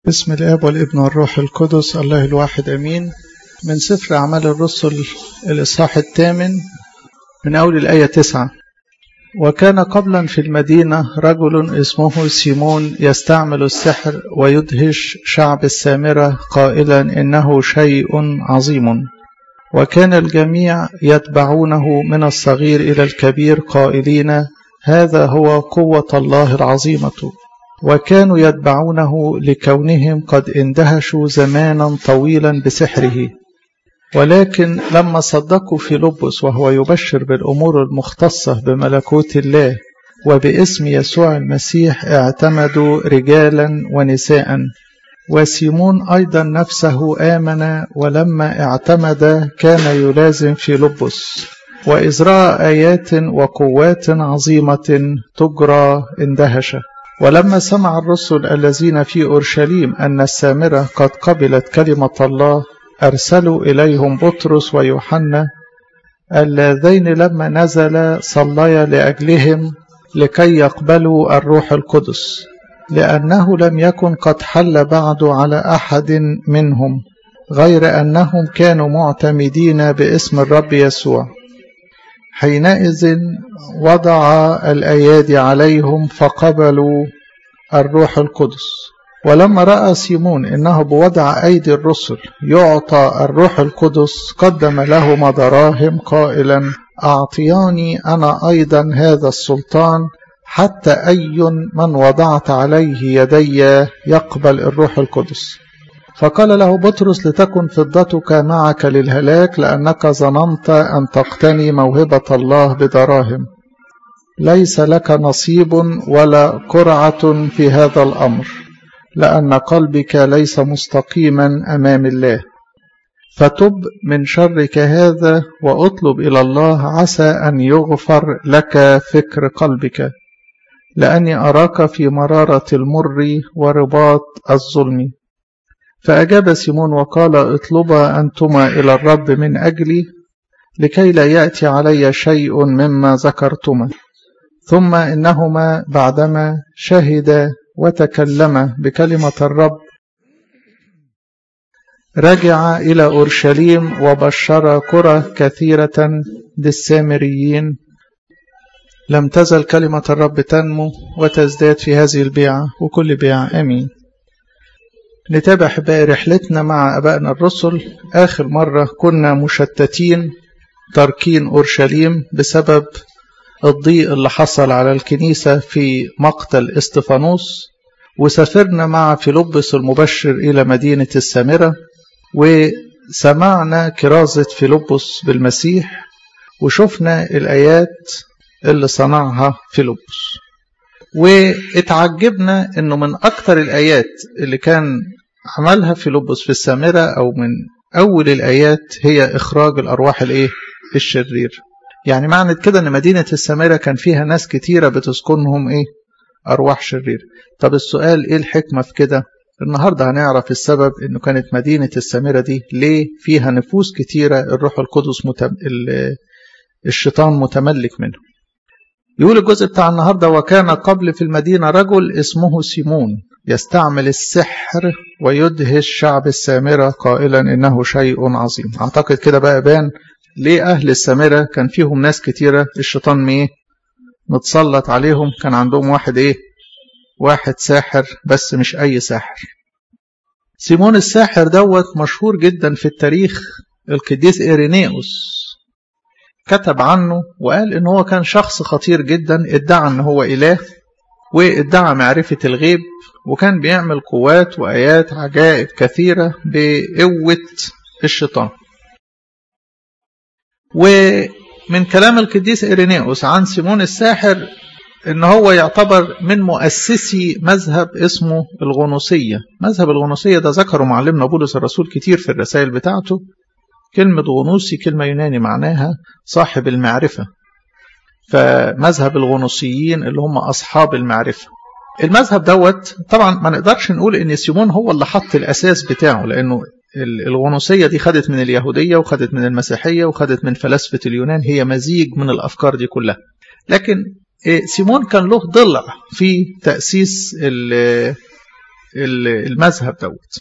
بسم الاب والابن والروح القدس الله الواحد امين من سفر اعمال الرسل الاصحاح الثامن من اول الايه تسعة وكان قبلا في المدينه رجل اسمه سيمون يستعمل السحر ويدهش شعب السامره قائلا انه شيء عظيم وكان الجميع يتبعونه من الصغير الى الكبير قائلين هذا هو قوه الله العظيمه وكانوا يتبعونه لكونهم قد اندهشوا زمانا طويلا بسحره ولكن لما صدقوا فيلبس وهو يبشر بالامور المختصه بملكوت الله وباسم يسوع المسيح اعتمدوا رجالا ونساء وسيمون ايضا نفسه امن ولما اعتمد كان يلازم فيلبس واذ راى ايات وقوات عظيمه تجرى اندهش ولما سمع الرسل الذين في اورشليم ان السامره قد قبلت كلمه الله ارسلوا اليهم بطرس ويوحنا اللذين لما نزل صليا لاجلهم لكي يقبلوا الروح القدس لانه لم يكن قد حل بعد على احد منهم غير انهم كانوا معتمدين باسم الرب يسوع حينئذ وضع الايادي عليهم فقبلوا الروح القدس ولما راى سيمون انه بوضع ايدي الرسل يعطى الروح القدس قدم لهما دراهم قائلا اعطياني انا ايضا هذا السلطان حتى اي من وضعت عليه يدي يقبل الروح القدس فقال له بطرس لتكن فضتك معك للهلاك لأنك ظننت أن تقتني موهبة الله بدراهم ليس لك نصيب ولا قرعة في هذا الأمر لأن قلبك ليس مستقيما أمام الله فتب من شرك هذا وأطلب إلى الله عسى أن يغفر لك فكر قلبك لأني أراك في مرارة المر ورباط الظلم فأجاب سيمون وقال اطلبا أنتما إلى الرب من أجلي لكي لا يأتي علي شيء مما ذكرتما ثم إنهما بعدما شهدا وتكلما بكلمة الرب رجع إلى أورشليم وبشر قرى كثيرة للسامريين لم تزل كلمة الرب تنمو وتزداد في هذه البيعة وكل بيعة أمين نتابع احبائي رحلتنا مع ابائنا الرسل اخر مره كنا مشتتين تاركين اورشليم بسبب الضيق اللي حصل على الكنيسه في مقتل استفانوس وسافرنا مع فيلبس المبشر الى مدينه السامره وسمعنا كرازه فيلبس بالمسيح وشفنا الايات اللي صنعها فيلبس واتعجبنا انه من اكثر الايات اللي كان عملها فيلبس في السامره او من اول الايات هي اخراج الارواح الايه الشرير يعني معنى كده ان مدينه السامره كان فيها ناس كتيره بتسكنهم ايه ارواح شرير طب السؤال ايه الحكمه في كده النهارده هنعرف السبب انه كانت مدينه السامره دي ليه فيها نفوس كتيره الروح القدس متم... الشيطان متملك منه يقول الجزء بتاع النهاردة وكان قبل في المدينة رجل اسمه سيمون يستعمل السحر ويدهش شعب السامرة قائلا إنه شيء عظيم أعتقد كده بقى بان ليه أهل السامرة كان فيهم ناس كتيرة الشيطان ميه متسلط عليهم كان عندهم واحد إيه واحد ساحر بس مش أي ساحر سيمون الساحر دوت مشهور جدا في التاريخ القديس إيرينيوس كتب عنه وقال ان هو كان شخص خطير جدا ادعى ان هو اله وادعى معرفة الغيب وكان بيعمل قوات وآيات عجائب كثيرة بقوة الشيطان ومن كلام القديس إيرينيوس عن سيمون الساحر ان هو يعتبر من مؤسسي مذهب اسمه الغنوصية مذهب الغنوصية ده ذكره معلمنا بولس الرسول كتير في الرسائل بتاعته كلمة غنوصي كلمة يوناني معناها صاحب المعرفة فمذهب الغنوصيين اللي هم أصحاب المعرفة المذهب دوت طبعا ما نقدرش نقول ان سيمون هو اللي حط الأساس بتاعه لأنه الغنوصية دي خدت من اليهودية وخدت من المسيحية وخدت من فلسفة اليونان هي مزيج من الأفكار دي كلها لكن سيمون كان له ضلع في تأسيس المذهب دوت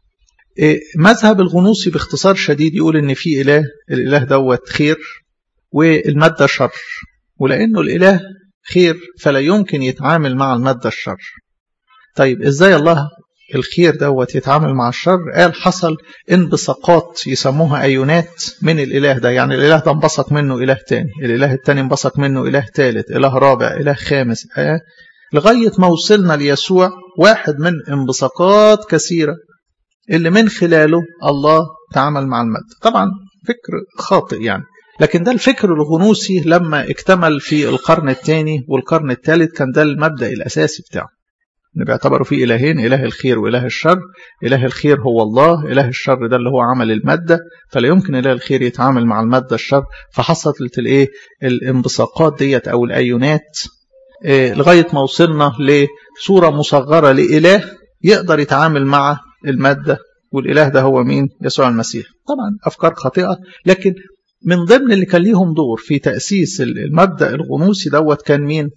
مذهب الغنوصي باختصار شديد يقول ان في اله الاله دوت خير والماده شر ولانه الاله خير فلا يمكن يتعامل مع الماده الشر طيب ازاي الله الخير دوت يتعامل مع الشر قال حصل انبثاقات يسموها ايونات من الاله ده يعني الاله ده انبثق منه اله تاني الاله التاني انبثق منه اله تالت اله رابع اله خامس آه. لغايه ما وصلنا ليسوع واحد من انبثاقات كثيره اللي من خلاله الله تعامل مع المادة طبعا فكر خاطئ يعني لكن ده الفكر الغنوصي لما اكتمل في القرن الثاني والقرن الثالث كان ده المبدأ الأساسي بتاعه ان بيعتبروا فيه إلهين إله الخير وإله الشر إله الخير هو الله إله الشر ده اللي هو عمل المادة فلا يمكن إله الخير يتعامل مع المادة الشر فحصلت الايه الانبثاقات ديت أو الأيونات إيه لغاية ما وصلنا لصورة مصغرة لإله يقدر يتعامل مع المادة والإله ده هو مين؟ يسوع المسيح طبعا أفكار خاطئة لكن من ضمن اللي كان ليهم دور في تأسيس المبدأ الغنوصي دوت كان مين؟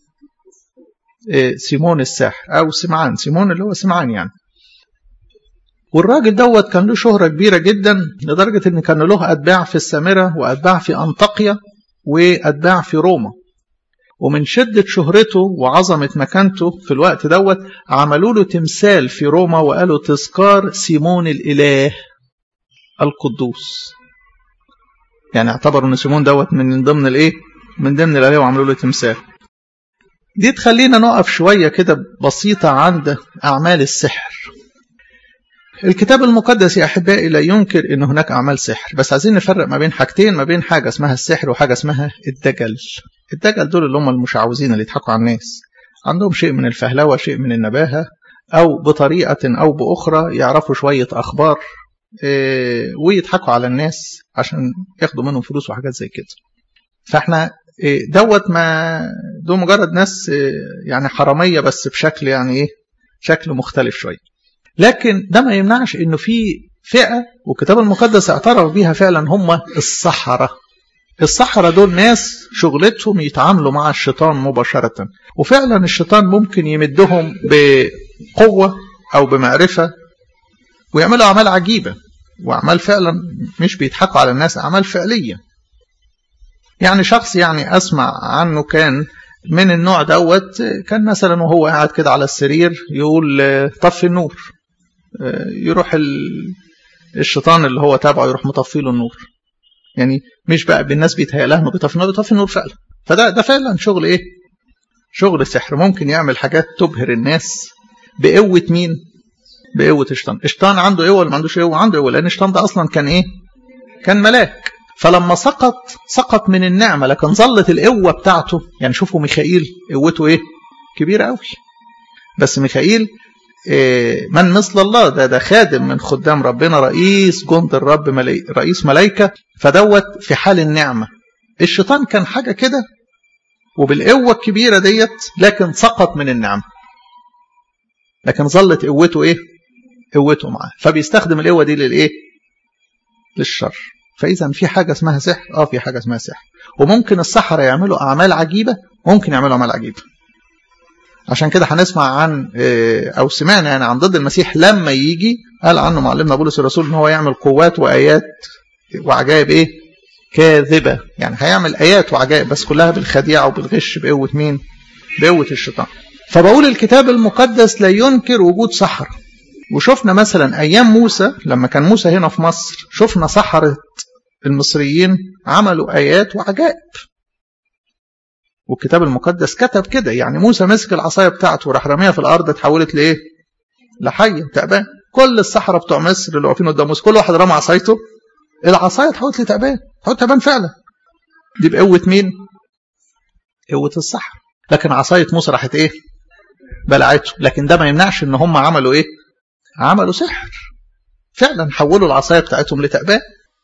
إيه سيمون الساحر أو سمعان سيمون اللي هو سمعان يعني والراجل دوت كان له شهرة كبيرة جدا لدرجة ان كان له أتباع في السامرة وأتباع في أنطاقيا وأتباع في روما ومن شدة شهرته وعظمة مكانته في الوقت دوت عملوا له تمثال في روما وقالوا تذكار سيمون الإله القدوس يعني اعتبروا ان سيمون دوت من ضمن الايه من ضمن الاله وعملوا له تمثال دي تخلينا نقف شوية كده بسيطة عند أعمال السحر الكتاب المقدس يا أحبائي لا ينكر أن هناك أعمال سحر بس عايزين نفرق ما بين حاجتين ما بين حاجة اسمها السحر وحاجة اسمها الدجل الدجل دول اللي هم المشعوذين اللي يضحكوا على الناس عندهم شيء من الفهلوة شيء من النباهة أو بطريقة أو بأخرى يعرفوا شوية أخبار ويضحكوا على الناس عشان ياخدوا منهم فلوس وحاجات زي كده فاحنا دوت ما دول مجرد ناس يعني حرامية بس بشكل يعني ايه شكل مختلف شوية لكن ده ما يمنعش انه في فئة والكتاب المقدس اعترف بيها فعلا هم السحرة السحرة دول ناس شغلتهم يتعاملوا مع الشيطان مباشرة وفعلا الشيطان ممكن يمدهم بقوة أو بمعرفة ويعملوا أعمال عجيبة وأعمال فعلا مش بيضحكوا على الناس أعمال فعلية يعني شخص يعني أسمع عنه كان من النوع دوت كان مثلا وهو قاعد كده على السرير يقول طفي النور يروح الشيطان اللي هو تابعه يروح مطفي له النور يعني مش بقى بالناس بيتهيأ لها انه بيطفي النور بيطفي النور فعلا فده ده فعلا شغل ايه؟ شغل سحر ممكن يعمل حاجات تبهر الناس بقوة مين؟ بقوة الشيطان، الشيطان عنده قوة ولا ما عندوش قوة؟ عنده قوة لأن الشيطان ده أصلا كان إيه؟ كان ملاك فلما سقط سقط من النعمة لكن ظلت القوة بتاعته يعني شوفوا ميخائيل قوته إيه؟ كبيرة قوي بس ميخائيل إيه من مثل الله ده ده خادم من خدام ربنا رئيس جند الرب ملي رئيس ملائكة فدوت في حال النعمة الشيطان كان حاجة كده وبالقوة الكبيرة ديت لكن سقط من النعمة لكن ظلت قوته ايه قوته معاه فبيستخدم القوة دي للايه للشر فإذا في حاجة اسمها سحر اه في حاجة اسمها سحر وممكن السحرة يعملوا أعمال عجيبة ممكن يعملوا أعمال عجيبة عشان كده هنسمع عن او سمعنا يعني عن ضد المسيح لما يجي قال عنه معلمنا بولس الرسول ان هو يعمل قوات وايات وعجائب ايه كاذبه يعني هيعمل ايات وعجائب بس كلها بالخديعه وبالغش بقوه مين بقوه الشيطان فبقول الكتاب المقدس لا ينكر وجود سحر وشفنا مثلا ايام موسى لما كان موسى هنا في مصر شفنا سحره المصريين عملوا ايات وعجائب والكتاب المقدس كتب كده يعني موسى مسك العصايه بتاعته وراح رميها في الارض اتحولت لايه؟ لحيه تعبان كل السحره بتوع مصر اللي واقفين قدام موسى كل واحد رمى عصايته العصايه اتحولت لتعبان اتحولت تعبان فعلا دي بقوه مين؟ قوه السحر لكن عصايه موسى راحت ايه؟ بلعته لكن ده ما يمنعش ان هم عملوا ايه؟ عملوا سحر فعلا حولوا العصايه بتاعتهم لتعبان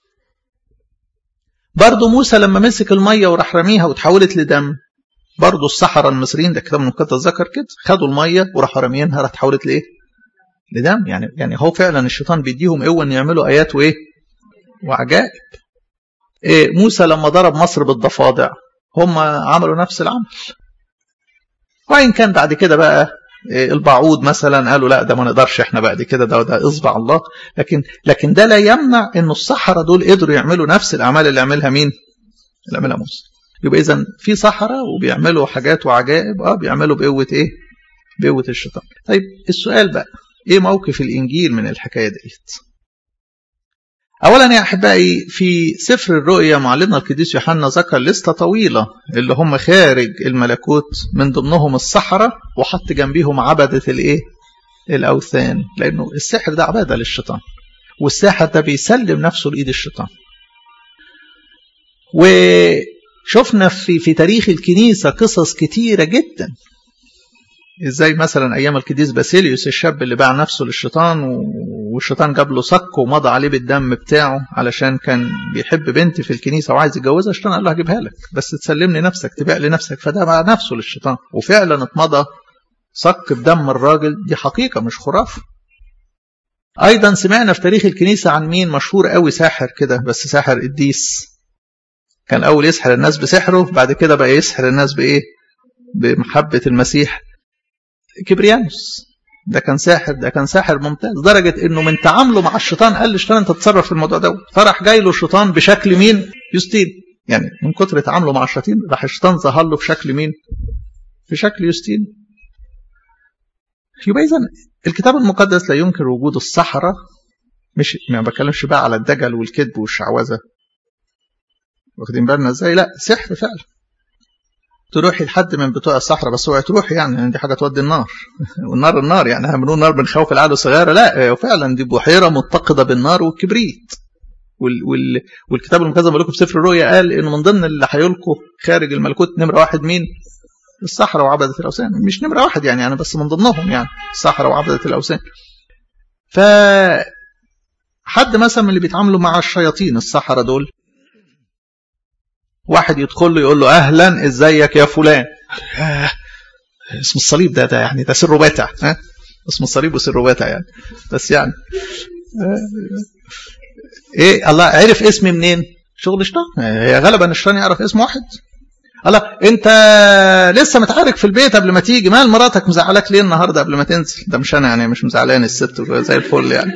برضه موسى لما مسك الميه وراح رميها وتحولت لدم برضه السحرة المصريين ده كتاب المقدس ذكر كده خدوا الميه وراحوا راميينها راح اتحولت لايه؟ لدم يعني يعني هو فعلا الشيطان بيديهم قوه ان يعملوا ايات وايه؟ وعجائب. إيه موسى لما ضرب مصر بالضفادع هم عملوا نفس العمل. وإن كان بعد كده بقى البعوض مثلا قالوا لا ده ما نقدرش احنا بعد كده ده ده اصبع الله لكن لكن ده لا يمنع انه السحرة دول قدروا يعملوا نفس الاعمال اللي عملها مين؟ اللي عملها موسى. يبقى اذا في سحرة وبيعملوا حاجات وعجائب اه بيعملوا بقوة ايه؟ بقوة الشيطان. طيب السؤال بقى ايه موقف الانجيل من الحكاية ديت؟ اولا يا احبائي في سفر الرؤيا معلمنا القديس يوحنا ذكر لسته طويله اللي هم خارج الملكوت من ضمنهم السحره وحط جنبيهم عبده الايه الاوثان لانه السحر ده عباده للشيطان والساحر ده بيسلم نفسه لايد الشيطان وشفنا في في تاريخ الكنيسه قصص كتيره جدا ازاي مثلا ايام القديس باسيليوس الشاب اللي باع نفسه للشيطان والشيطان جاب له صك ومضى عليه بالدم بتاعه علشان كان بيحب بنت في الكنيسه وعايز يتجوزها الشيطان قال له هجيبها لك بس تسلمني نفسك تبيع لي نفسك فده باع نفسه للشيطان وفعلا اتمضى صك بدم الراجل دي حقيقه مش خرافه ايضا سمعنا في تاريخ الكنيسه عن مين مشهور قوي ساحر كده بس ساحر قديس كان اول يسحر الناس بسحره بعد كده بقى يسحر الناس بايه بمحبه المسيح كبريانوس ده كان ساحر ده كان ساحر ممتاز درجة انه من تعامله مع الشيطان قال للشيطان انت تتصرف في الموضوع ده فراح جاي له الشيطان بشكل مين يوستين يعني من كتر تعامله مع الشياطين راح الشيطان ظهر له بشكل مين في شكل يوستين يبقى اذا الكتاب المقدس لا ينكر وجود السحرة مش ما بتكلمش بقى على الدجل والكذب والشعوذة واخدين بالنا ازاي لا سحر فعلا تروحي لحد من بتوع الصحراء بس اوعي تروحي يعني دي حاجه تودي النار والنار النار يعني احنا بنقول نار بنخوف العدو الصغيره لا فعلا دي بحيره متقده بالنار والكبريت وال وال والكتاب المقدس بقول لكم في سفر الرؤيا قال انه من ضمن اللي هيلقوا خارج الملكوت نمره واحد مين؟ الصحراء وعبده الاوثان مش نمره واحد يعني انا بس من ضمنهم يعني الصحراء وعبده الاوثان ف حد مثلا من اللي بيتعاملوا مع الشياطين الصحراء دول واحد يدخل له يقول له اهلا ازيك يا فلان آه اسم الصليب ده ده يعني ده سر باتع ها اسم الصليب وسر باتع يعني بس يعني آه ايه الله عرف اسمي منين شغل شيطان هي غالبا الشيطان يعرف اسم واحد الله انت لسه متعارك في البيت قبل ما تيجي مال مراتك مزعلاك ليه النهارده قبل ما تنزل ده مش انا يعني مش مزعلان الست زي الفل يعني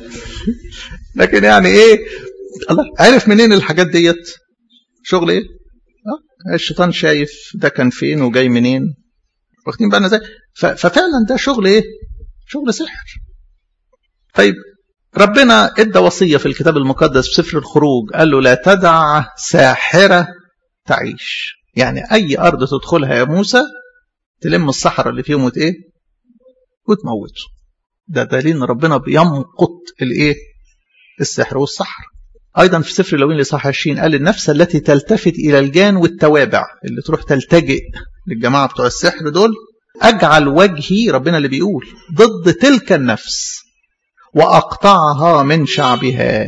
لكن يعني ايه الله عرف منين الحاجات ديت شغل ايه اه الشيطان شايف ده كان فين وجاي منين واخدين بالنا ازاي ففعلا ده شغل ايه شغل سحر طيب ربنا ادى وصيه في الكتاب المقدس في سفر الخروج قال له لا تدع ساحره تعيش يعني اي ارض تدخلها يا موسى تلم الصحراء اللي فيهم وت ايه وتموته ده دليل ان ربنا بيمقت الايه السحر والسحر ايضا في سفر لوين لصح 20 قال النفس التي تلتفت الى الجان والتوابع اللي تروح تلتجئ للجماعه بتوع السحر دول اجعل وجهي ربنا اللي بيقول ضد تلك النفس واقطعها من شعبها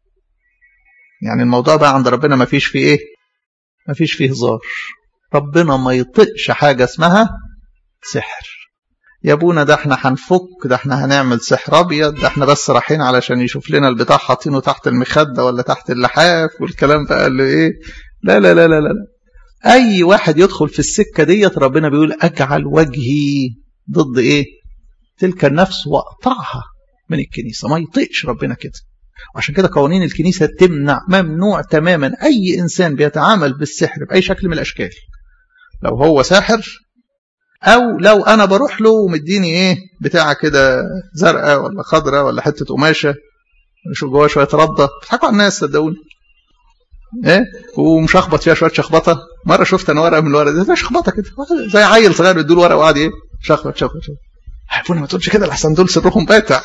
يعني الموضوع بقى عند ربنا ما فيش فيه ايه ما فيش فيه هزار ربنا ما يطقش حاجه اسمها سحر يا ابونا ده احنا هنفك ده احنا هنعمل سحر ابيض ده احنا بس رايحين علشان يشوف لنا البتاع حاطينه تحت المخده ولا تحت اللحاف والكلام بقى اللي ايه لا لا لا لا لا اي واحد يدخل في السكه ديت ربنا بيقول اجعل وجهي ضد ايه تلك النفس واقطعها من الكنيسه ما يطيقش ربنا كده وعشان كده قوانين الكنيسه تمنع ممنوع تماما اي انسان بيتعامل بالسحر باي شكل من الاشكال لو هو ساحر او لو انا بروح له ومديني ايه بتاعه كده زرقاء ولا خضراء ولا حته قماشه نشوف جواها شويه رده بيضحكوا على الناس صدقوني ايه ومشخبط فيها شويه شخبطه مره شفت انا ورقه من الورق ده زي شخبطه كده زي عيل صغير بيدوا ورقه وقعد ايه شخبط شخبط شخبط عارفون ما تقولش كده لحسن دول سرهم باتع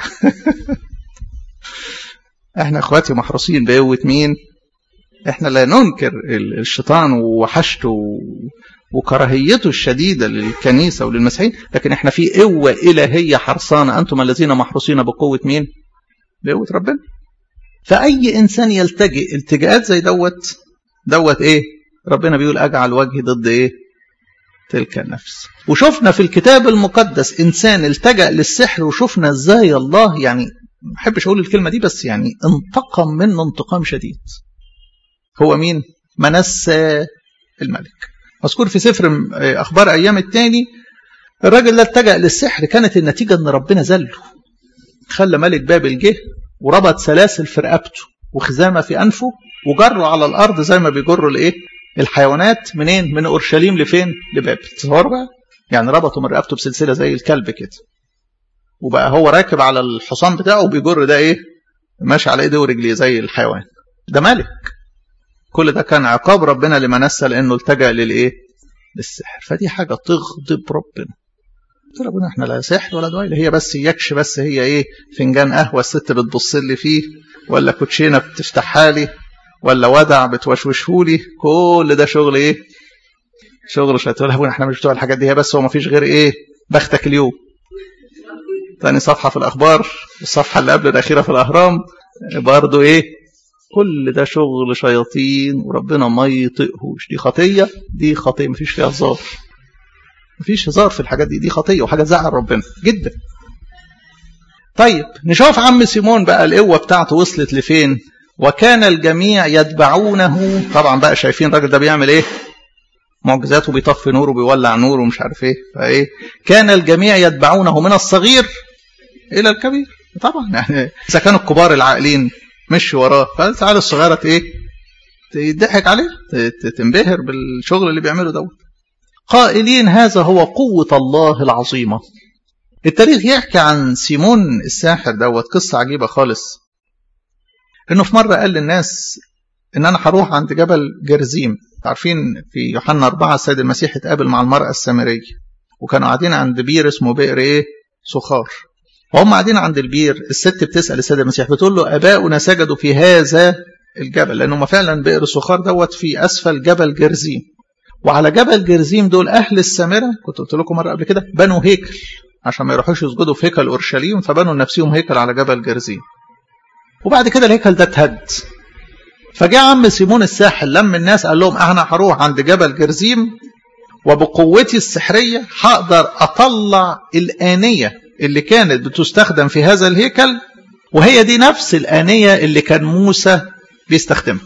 احنا اخواتي محروسين بقوه مين احنا لا ننكر الشيطان ووحشته وكراهيته الشديدة للكنيسة وللمسيحيين لكن احنا في قوة إلهية حرصانة أنتم الذين محروسين بقوة مين بقوة ربنا فأي إنسان يلتجئ التجاءات زي دوت دوت إيه ربنا بيقول أجعل وجهي ضد إيه تلك النفس وشفنا في الكتاب المقدس إنسان التجأ للسحر وشفنا إزاي الله يعني ما بحبش أقول الكلمة دي بس يعني انتقم منه انتقام شديد هو مين منسى الملك مذكور في سفر أخبار أيام الثاني الراجل ده اتجه للسحر كانت النتيجة ان ربنا ذله خلى ملك بابل جه وربط سلاسل في رقبته وخزامة في أنفه وجره على الأرض زي ما بيجروا الإيه الحيوانات منين من أورشليم لفين لبابل تصور بقى يعني ربطوا من رقبته بسلسلة زي الكلب كده وبقى هو راكب على الحصان بتاعه وبيجر ده إيه ماشي على إيديه ورجليه زي الحيوان ده ملك كل ده كان عقاب ربنا لمن نسى لأنه التجأ للإيه للسحر فدي حاجة تغضب ربنا قلت ربنا احنا لا سحر ولا دواء هي بس يكش بس هي ايه فنجان قهوه الست بتبص لي فيه ولا كوتشينه بتفتحها لي ولا ودع بتوشوشه لي كل ده شغل ايه شغل شيطان ابونا احنا مش بتوع الحاجات دي هي بس هو ما فيش غير ايه بختك اليوم ثاني صفحه في الاخبار الصفحه اللي قبل الاخيره في الاهرام برضه ايه كل ده شغل شياطين وربنا ما يطيقهوش دي خطيه دي خطيه ما فيش فيها هزار مفيش هزار في الحاجات دي دي خطيه وحاجه تزعل ربنا جدا طيب نشوف عم سيمون بقى القوه بتاعته وصلت لفين وكان الجميع يتبعونه طبعا بقى شايفين الراجل ده بيعمل ايه معجزاته بيطفي نور وبيولع نور ومش عارف ايه فايه كان الجميع يتبعونه من الصغير الى الكبير طبعا يعني اذا كانوا الكبار العاقلين مشوا وراه فالعيال الصغيره ايه تضحك عليه تنبهر بالشغل اللي بيعمله دوت قائلين هذا هو قوة الله العظيمة التاريخ يحكي عن سيمون الساحر دوت قصة عجيبة خالص انه في مرة قال للناس ان انا هروح عند جبل جرزيم عارفين في يوحنا أربعة السيد المسيح اتقابل مع المرأة السامرية وكانوا قاعدين عند بير اسمه بئر ايه سخار وهم قاعدين عند البير الست بتسأل السيد المسيح بتقول له أباؤنا سجدوا في هذا الجبل لأنه فعلا بئر سخار دوت في أسفل جبل جرزيم وعلى جبل جرزيم دول أهل السامرة كنت قلت لكم مرة قبل كده بنوا هيكل عشان ما يروحوش يسجدوا في هيكل أورشليم فبنوا لنفسهم هيكل على جبل جرزيم وبعد كده الهيكل ده اتهد فجاء عم سيمون الساحل لم الناس قال لهم انا هروح عند جبل جرزيم وبقوتي السحرية هقدر أطلع الآنية اللي كانت بتستخدم في هذا الهيكل وهي دي نفس الآنية اللي كان موسى بيستخدمها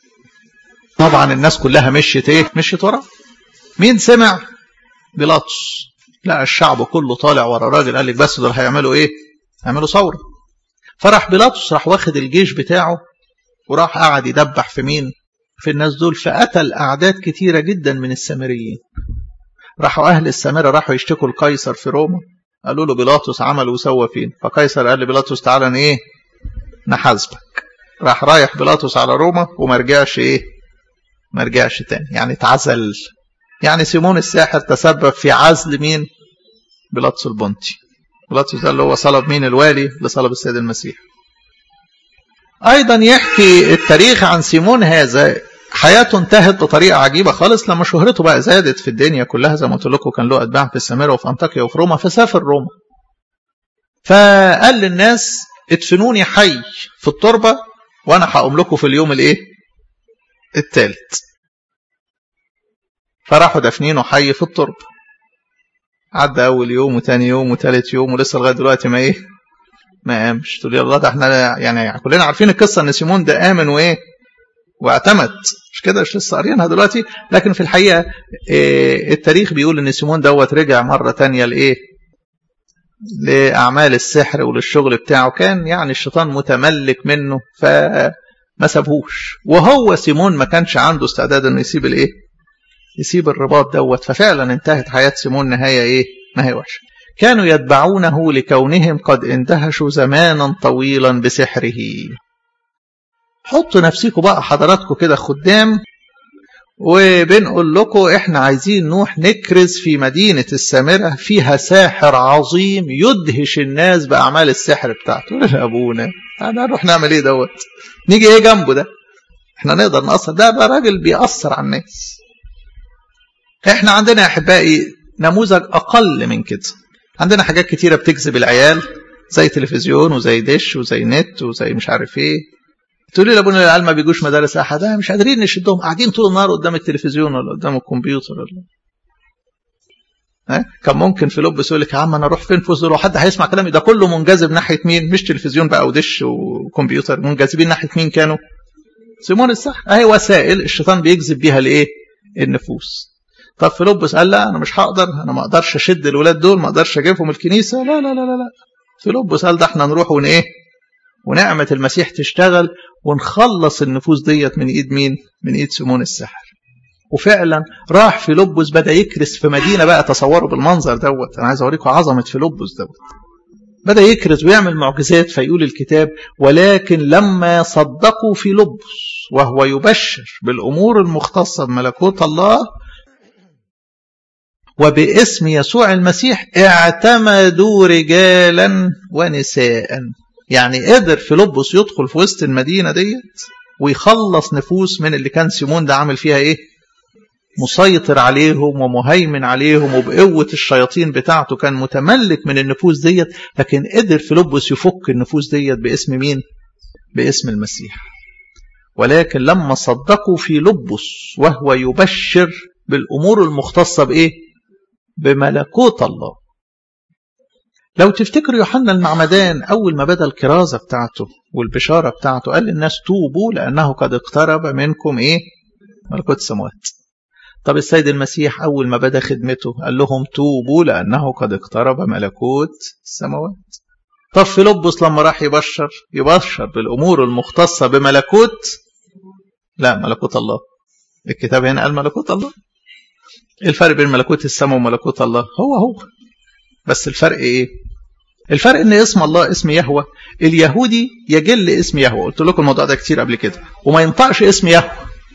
طبعا الناس كلها مشيت ايه مشيت ورا مين سمع بيلاطس لا الشعب كله طالع ورا راجل قال لك بس دول هيعملوا ايه هيعملوا ثوره فراح بيلاطس راح واخد الجيش بتاعه وراح قعد يدبح في مين في الناس دول فقتل اعداد كتيره جدا من السامريين راحوا اهل السامره راحوا يشتكوا القيصر في روما قالوا له بيلاطس عمل وسوى فين فقيصر قال لبيلاطس تعالى ايه نحاسبك راح رايح بيلاطس على روما وما رجعش ايه ما رجعش تاني يعني اتعزل يعني سيمون الساحر تسبب في عزل مين بيلاطس البنطي بيلاطس ده اللي هو صلب مين الوالي اللي صلب السيد المسيح ايضا يحكي التاريخ عن سيمون هذا حياته انتهت بطريقه عجيبه خالص لما شهرته بقى زادت في الدنيا كلها زي ما قلت لكم كان له اتباع في السامره وفي انطاكيا وفي روما فسافر روما فقال للناس ادفنوني حي في التربه وانا هقوم لكم في اليوم الايه الثالث فراحوا دافنينه حي في التربه عدى اول يوم وتاني يوم وتالت يوم ولسه لغايه دلوقتي ما ايه ما قامش تقول يلا ده احنا يعني كلنا عارفين القصه ان سيمون ده امن وايه واعتمد مش كده مش لسه قاريينها دلوقتي لكن في الحقيقه إيه التاريخ بيقول ان سيمون دوت رجع مره تانية لايه لاعمال السحر وللشغل بتاعه كان يعني الشيطان متملك منه فما سابهوش وهو سيمون ما كانش عنده استعداد انه يسيب الايه يسيب الرباط دوت ففعلا انتهت حياه سيمون نهايه ايه نهايه وحشه كانوا يتبعونه لكونهم قد اندهشوا زمانا طويلا بسحره حطوا نفسكم بقى حضراتكم كده خدام وبنقول لكم احنا عايزين نروح نكرز في مدينة السامرة فيها ساحر عظيم يدهش الناس بأعمال السحر بتاعته يا أبونا انا نروح نعمل ايه دوت نيجي ايه جنبه ده احنا نقدر نأثر ده بقى راجل بيأثر على الناس احنا عندنا يا احبائي نموذج اقل من كده عندنا حاجات كتيرة بتجذب العيال زي تلفزيون وزي دش وزي نت وزي مش عارف ايه تقولي لابونا العيال ما بيجوش مدارس احد مش قادرين نشدهم قاعدين طول النهار قدام التلفزيون ولا قدام الكمبيوتر ولا ها كان ممكن في لبس يقول لك يا عم انا اروح فين فوز لو حد هيسمع كلامي ده كله منجذب ناحيه مين مش تلفزيون بقى ودش وكمبيوتر منجذبين ناحيه مين كانوا سيمون السحر اهي وسائل الشيطان بيجذب بيها الايه النفوس طب فيلبس قال لا انا مش هقدر انا ما اقدرش اشد الولاد دول ما اقدرش اجيبهم الكنيسه لا لا لا لا لا فيلبس قال ده احنا نروح ون ايه ونعمه المسيح تشتغل ونخلص النفوس ديت من ايد مين من ايد سمون السحر وفعلا راح فيلبس بدا يكرس في مدينه بقى تصوروا بالمنظر دوت انا عايز اوريكم عظمه فيلبس دوت بدا يكرز ويعمل معجزات فيقول الكتاب ولكن لما صدقوا في لبس وهو يبشر بالامور المختصه بملكوت الله وباسم يسوع المسيح اعتمدوا رجالا ونساء يعني قدر فيلبس يدخل في وسط المدينه ديت ويخلص نفوس من اللي كان سيمون ده عامل فيها ايه مسيطر عليهم ومهيمن عليهم وبقوة الشياطين بتاعته كان متملك من النفوس ديت لكن قدر فيلبس يفك النفوس ديت باسم مين باسم المسيح ولكن لما صدقوا في لبس وهو يبشر بالأمور المختصة بإيه بملكوت الله لو تفتكر يوحنا المعمدان أول ما بدأ الكرازة بتاعته والبشارة بتاعته قال للناس توبوا لأنه قد اقترب منكم إيه ملكوت السماوات طب السيد المسيح أول ما بدأ خدمته قال لهم توبوا لأنه قد اقترب ملكوت السماوات طب فيلبس لما راح يبشر يبشر بالأمور المختصة بملكوت لا ملكوت الله الكتاب هنا قال ملكوت الله الفرق بين ملكوت السماء وملكوت الله هو هو بس الفرق ايه الفرق ان اسم الله اسم يهوى اليهودي يجل اسم يهوى قلت لكم الموضوع ده كتير قبل كده وما ينطقش اسم يهوى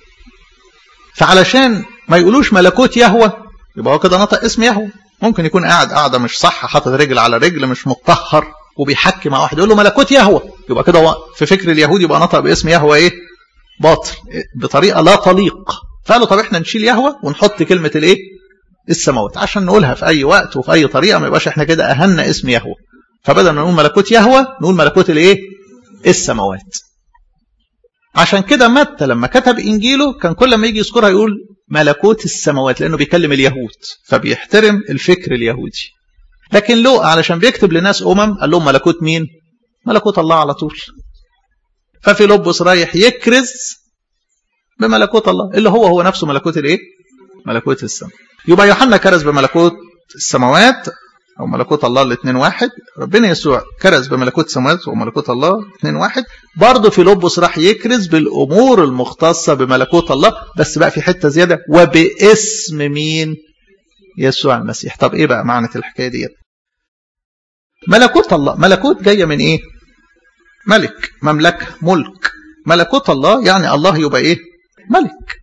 فعلشان ما يقولوش ملكوت يهوى يبقى هو كده نطق اسم يهوى ممكن يكون قاعد قاعده مش صح حاطط رجل على رجل مش متطهر وبيحكي مع واحد يقول له ملكوت يهوى يبقى كده في فكر اليهودي يبقى نطق باسم يهوى ايه باطل بطريقه لا تليق فقالوا طب احنا نشيل يهوى ونحط كلمه الايه السماوات عشان نقولها في اي وقت وفي اي طريقه ما يبقاش احنا كده اهنا اسم يهوى فبدل ما نقول ملكوت يهوى نقول ملكوت الايه السماوات عشان كده متى لما كتب انجيله كان كل ما يجي يذكرها يقول ملكوت السماوات لانه بيكلم اليهود فبيحترم الفكر اليهودي لكن لوقا علشان بيكتب لناس امم قال لهم ملكوت مين ملكوت الله على طول ففي لبس رايح يكرز بملكوت الله اللي هو هو نفسه ملكوت الايه ملكوت السماء يبقى يوحنا كرز بملكوت السماوات او ملكوت الله الاثنين واحد ربنا يسوع كرز بملكوت السماوات وملكوت الله اثنين واحد برضه في لبس راح يكرز بالامور المختصه بملكوت الله بس بقى في حته زياده وباسم مين يسوع المسيح طب ايه بقى معنى الحكايه ديت ملكوت الله ملكوت جايه من ايه ملك مملكه ملك ملكوت الله يعني الله يبقى ايه ملك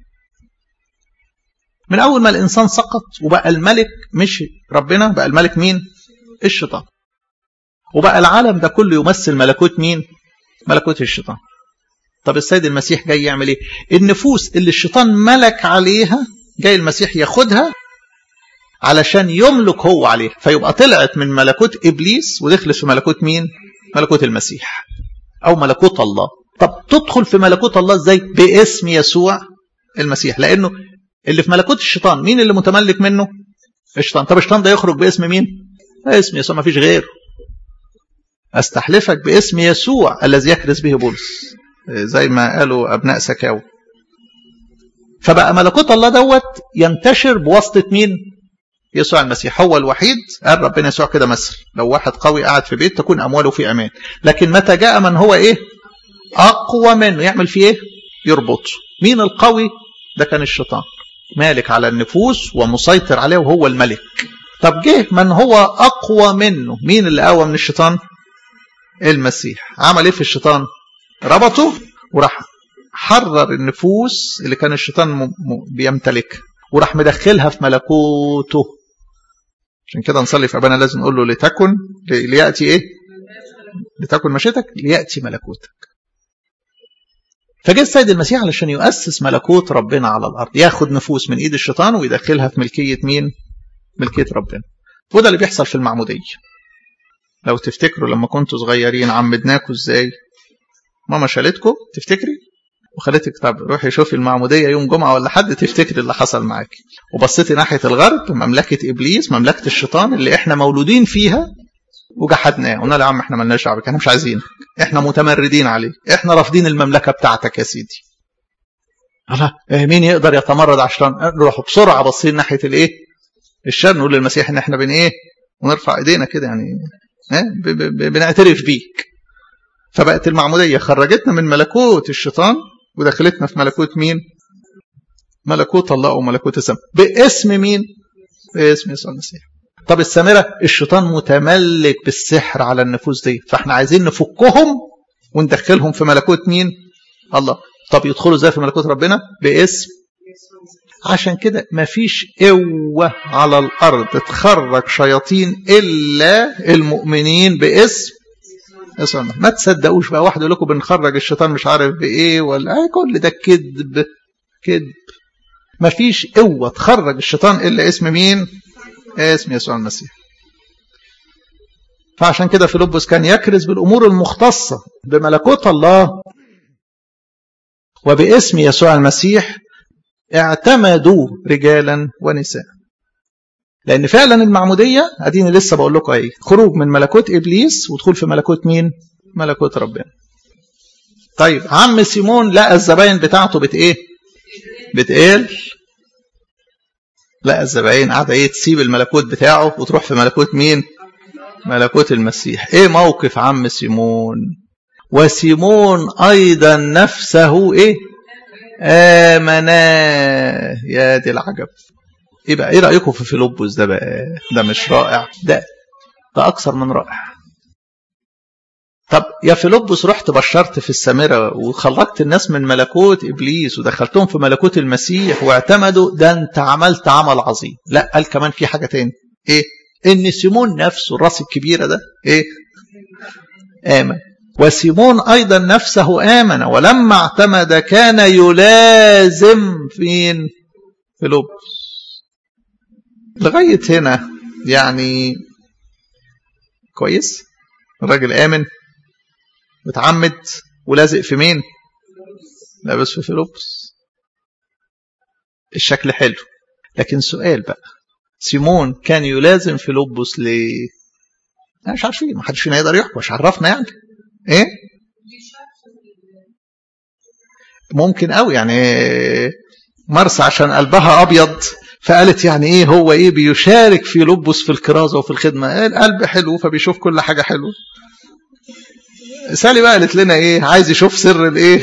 من أول ما الإنسان سقط وبقى الملك مش ربنا بقى الملك مين الشيطان وبقى العالم ده كله يمثل ملكوت مين ملكوت الشيطان طب السيد المسيح جاي يعمل ايه النفوس اللي الشيطان ملك عليها جاي المسيح ياخدها علشان يملك هو عليها فيبقى طلعت من ملكوت ابليس ودخلت في ملكوت مين ملكوت المسيح او ملكوت الله طب تدخل في ملكوت الله ازاي باسم يسوع المسيح لانه اللي في ملكوت الشيطان مين اللي متملك منه الشيطان طب الشيطان ده يخرج باسم مين اسم يسوع ما فيش غيره استحلفك باسم يسوع الذي يكرز به بولس زي ما قالوا ابناء سكاوي فبقى ملكوت الله دوت ينتشر بواسطه مين يسوع المسيح هو الوحيد قال ربنا يسوع كده مثل لو واحد قوي قاعد في بيت تكون امواله في امان لكن متى جاء من هو ايه اقوى منه يعمل فيه ايه يربطه مين القوي ده كان الشيطان مالك على النفوس ومسيطر عليه وهو الملك طب جه من هو اقوى منه مين اللي اقوى من الشيطان المسيح عمل ايه في الشيطان ربطه وراح حرر النفوس اللي كان الشيطان بيمتلكها وراح مدخلها في ملكوته عشان كده نصلي في ابانا لازم نقول له لتكن لياتي ايه لتكن مشيتك لياتي ملكوتك فجاء السيد المسيح علشان يؤسس ملكوت ربنا على الارض ياخد نفوس من ايد الشيطان ويدخلها في ملكيه مين ملكيه ربنا وده اللي بيحصل في المعموديه لو تفتكروا لما كنتوا صغيرين عمدناكوا ازاي ماما شالتكم تفتكري وخلتك طب روحي شوفي المعموديه يوم جمعه ولا حد تفتكري اللي حصل معاك وبصيتي ناحيه الغرب مملكه ابليس مملكه الشيطان اللي احنا مولودين فيها وجحدناه قلنا له يا عم احنا مالناش دعوه احنا مش عايزينك احنا متمردين عليك احنا رافضين المملكه بتاعتك يا سيدي الله مين يقدر يتمرد على الشيطان نروح بسرعه باصين ناحيه الايه الشر نقول للمسيح ان احنا بن ايه ونرفع ايدينا كده يعني ها بنعترف بيك فبقت المعموديه خرجتنا من ملكوت الشيطان ودخلتنا في ملكوت مين ملكوت الله وملكوت السماء باسم مين باسم يسوع المسيح طب السامرة الشيطان متملك بالسحر على النفوس دي فاحنا عايزين نفكهم وندخلهم في ملكوت مين الله طب يدخلوا ازاي في ملكوت ربنا باسم عشان كده مفيش قوة على الأرض تخرج شياطين إلا المؤمنين باسم اسم ما تصدقوش بقى واحد يقول لكم بنخرج الشيطان مش عارف بإيه ولا آه كل ده كذب كذب مفيش قوة تخرج الشيطان إلا اسم مين اسم يسوع المسيح فعشان كده فيلبس كان يكرز بالأمور المختصة بملكوت الله وباسم يسوع المسيح اعتمدوا رجالا ونساء لأن فعلا المعمودية أديني لسه بقول لكم أيه خروج من ملكوت إبليس ودخول في ملكوت مين ملكوت ربنا طيب عم سيمون لقى الزباين بتاعته بت ايه بتقل لقى الزباين قاعده ايه تسيب الملكوت بتاعه وتروح في ملكوت مين ملكوت المسيح ايه موقف عم سيمون وسيمون ايضا نفسه ايه امنا يا دي العجب ايه بقى ايه رايكم في فيلبس ده بقى ده مش رائع ده ده اكثر من رائع طب يا فيلبس رحت بشرت في السامرة وخرجت الناس من ملكوت إبليس ودخلتهم في ملكوت المسيح واعتمدوا ده أنت عملت عمل عظيم لا قال كمان في حاجة تاني إيه إن سيمون نفسه الراس الكبيرة ده إيه آمن وسيمون أيضا نفسه آمن ولما اعتمد كان يلازم فين فيلبس لغاية هنا يعني كويس الراجل آمن متعمد ولازق في مين لابس في فيلبس الشكل حلو لكن سؤال بقى سيمون كان يلازم فيلبس ليه مش عارفين ما حدش فينا يقدر يحكم مش عرفنا يعني ايه ممكن قوي يعني مرسى عشان قلبها ابيض فقالت يعني ايه هو ايه بيشارك في لبس في الكرازه وفي الخدمه القلب حلو فبيشوف كل حاجه حلوه سالي بقى قالت لنا ايه عايز يشوف سر الايه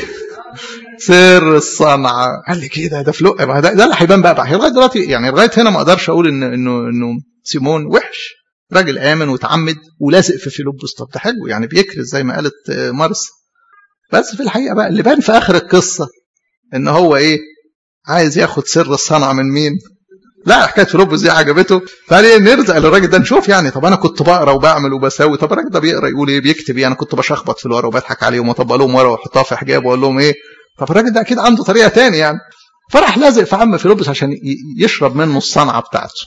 سر الصنعه قال لي كده ده فلق ده, ده اللي هيبان بقى, بقى لغايه دلوقتي يعني لغايه هنا ما اقدرش اقول ان انه انه سيمون وحش راجل امن وتعمد ولازق في فيلبس طب ده حلو يعني بيكرز زي ما قالت مرسى بس في الحقيقه بقى اللي بان في اخر القصه ان هو ايه عايز ياخد سر الصنعه من مين لا حكايه فيلبس دي عجبته فقال ايه نرجع للراجل ده نشوف يعني طب انا كنت بقرا وبعمل وبسوي طب الراجل ده بيقرا يقول ايه بيكتب ايه انا كنت بشخبط في الورق وبضحك عليهم واطبق لهم ورق واحطها في حجاب واقول لهم ايه طب الراجل ده اكيد عنده طريقه تاني يعني فراح لازق في عم فيلبس عشان يشرب منه الصنعه بتاعته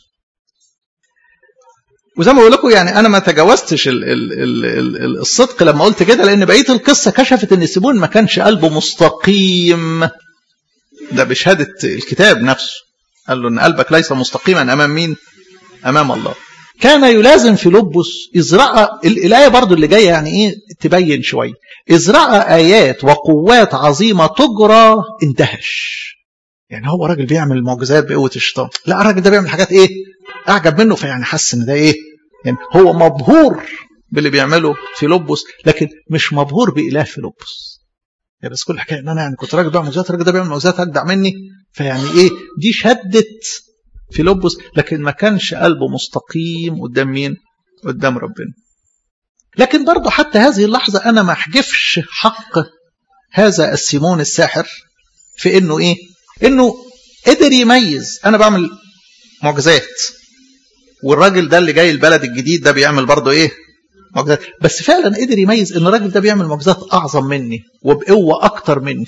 وزي ما بقول لكم يعني انا ما تجاوزتش ال ال ال ال الصدق لما قلت كده لان بقيه القصه كشفت ان سيمون ما كانش قلبه مستقيم ده بشهاده الكتاب نفسه قال له ان قلبك ليس مستقيما امام مين امام الله كان يلازم في لبس إذ رأى الآية برضو اللي جاية يعني إيه تبين شوية إذ رأى آيات وقوات عظيمة تجرى اندهش يعني هو راجل بيعمل معجزات بقوة الشيطان لا الراجل ده بيعمل حاجات إيه أعجب منه فيعني حس إن ده إيه يعني هو مبهور باللي بيعمله في لبس لكن مش مبهور بإله في لبس يعني بس كل حكايه ان انا يعني كنت راجل بعمل معجزات الراجل ده بيعمل معجزات اجدع مني فيعني ايه دي شدت في لبس لكن ما كانش قلبه مستقيم قدام مين؟ قدام ربنا. لكن برضه حتى هذه اللحظه انا ما احجفش حق هذا السيمون الساحر في انه ايه؟ انه قدر يميز انا بعمل معجزات والراجل ده اللي جاي البلد الجديد ده بيعمل برضه ايه؟ معجزات بس فعلا قدر يميز ان الراجل ده بيعمل معجزات اعظم مني وبقوه اكتر مني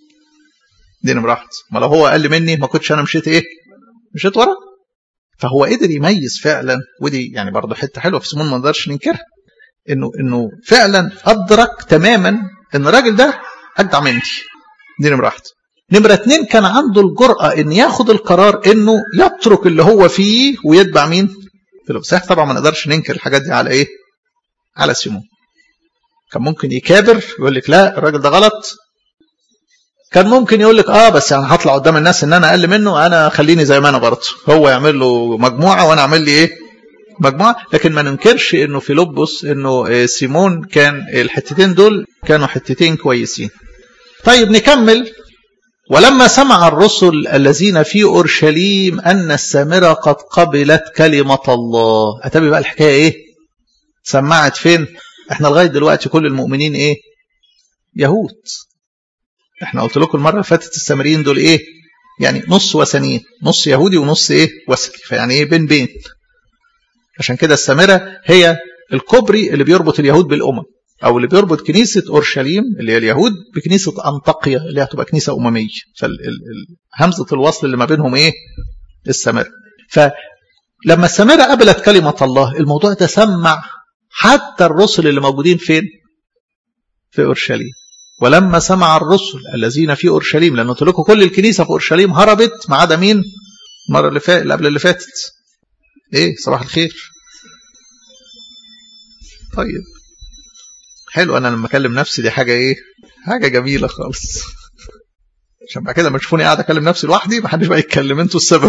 دي نمره واحد ما لو هو اقل مني ما كنتش انا مشيت ايه مشيت ورا فهو قدر يميز فعلا ودي يعني برضه حته حلوه في سمون ما نقدرش ننكرها انه انه فعلا ادرك تماما ان الراجل ده اجدع مني دي نمره واحد نمره اتنين كان عنده الجرأه ان ياخد القرار انه يترك اللي هو فيه ويتبع مين؟ صحيح طبعا ما نقدرش ننكر الحاجات دي على ايه؟ على سيمون كان ممكن يكابر يقول لك لا الراجل ده غلط كان ممكن يقول لك اه بس يعني هطلع قدام الناس ان انا اقل منه انا خليني زي ما انا برضه هو يعمل له مجموعه وانا اعمل لي ايه مجموعه لكن ما ننكرش انه فيلبس انه سيمون كان الحتتين دول كانوا حتتين كويسين طيب نكمل ولما سمع الرسل الذين في اورشليم ان السامره قد قبلت كلمه الله اتابع بقى الحكايه ايه سمعت فين احنا لغايه دلوقتي كل المؤمنين ايه يهود احنا قلت لكم المره اللي فاتت السامريين دول ايه يعني نص وثنيين نص يهودي ونص ايه وثني فيعني ايه بين بين عشان كده السامره هي الكوبري اللي بيربط اليهود بالامم او اللي بيربط كنيسه اورشليم اللي هي اليهود بكنيسه انطاقيا اللي هتبقى كنيسه امميه فهمزه الوصل اللي ما بينهم ايه السامره فلما السامره قبلت كلمه الله الموضوع ده سمع حتى الرسل اللي موجودين فين في اورشليم ولما سمع الرسل الذين في اورشليم لان قلت لكم كل الكنيسه في اورشليم هربت ما عدا مين المره اللي فاتت اللي قبل اللي فاتت ايه صباح الخير طيب حلو انا لما اكلم نفسي دي حاجه ايه حاجه جميله خالص عشان بعد كده لما تشوفوني قاعد اكلم نفسي لوحدي ما حدش بقى يتكلم انتوا السبب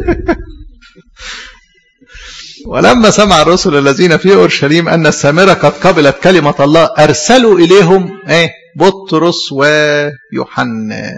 ولما سمع الرسل الذين في اورشليم ان السامره قد قبلت كلمه الله ارسلوا اليهم ايه بطرس ويوحنا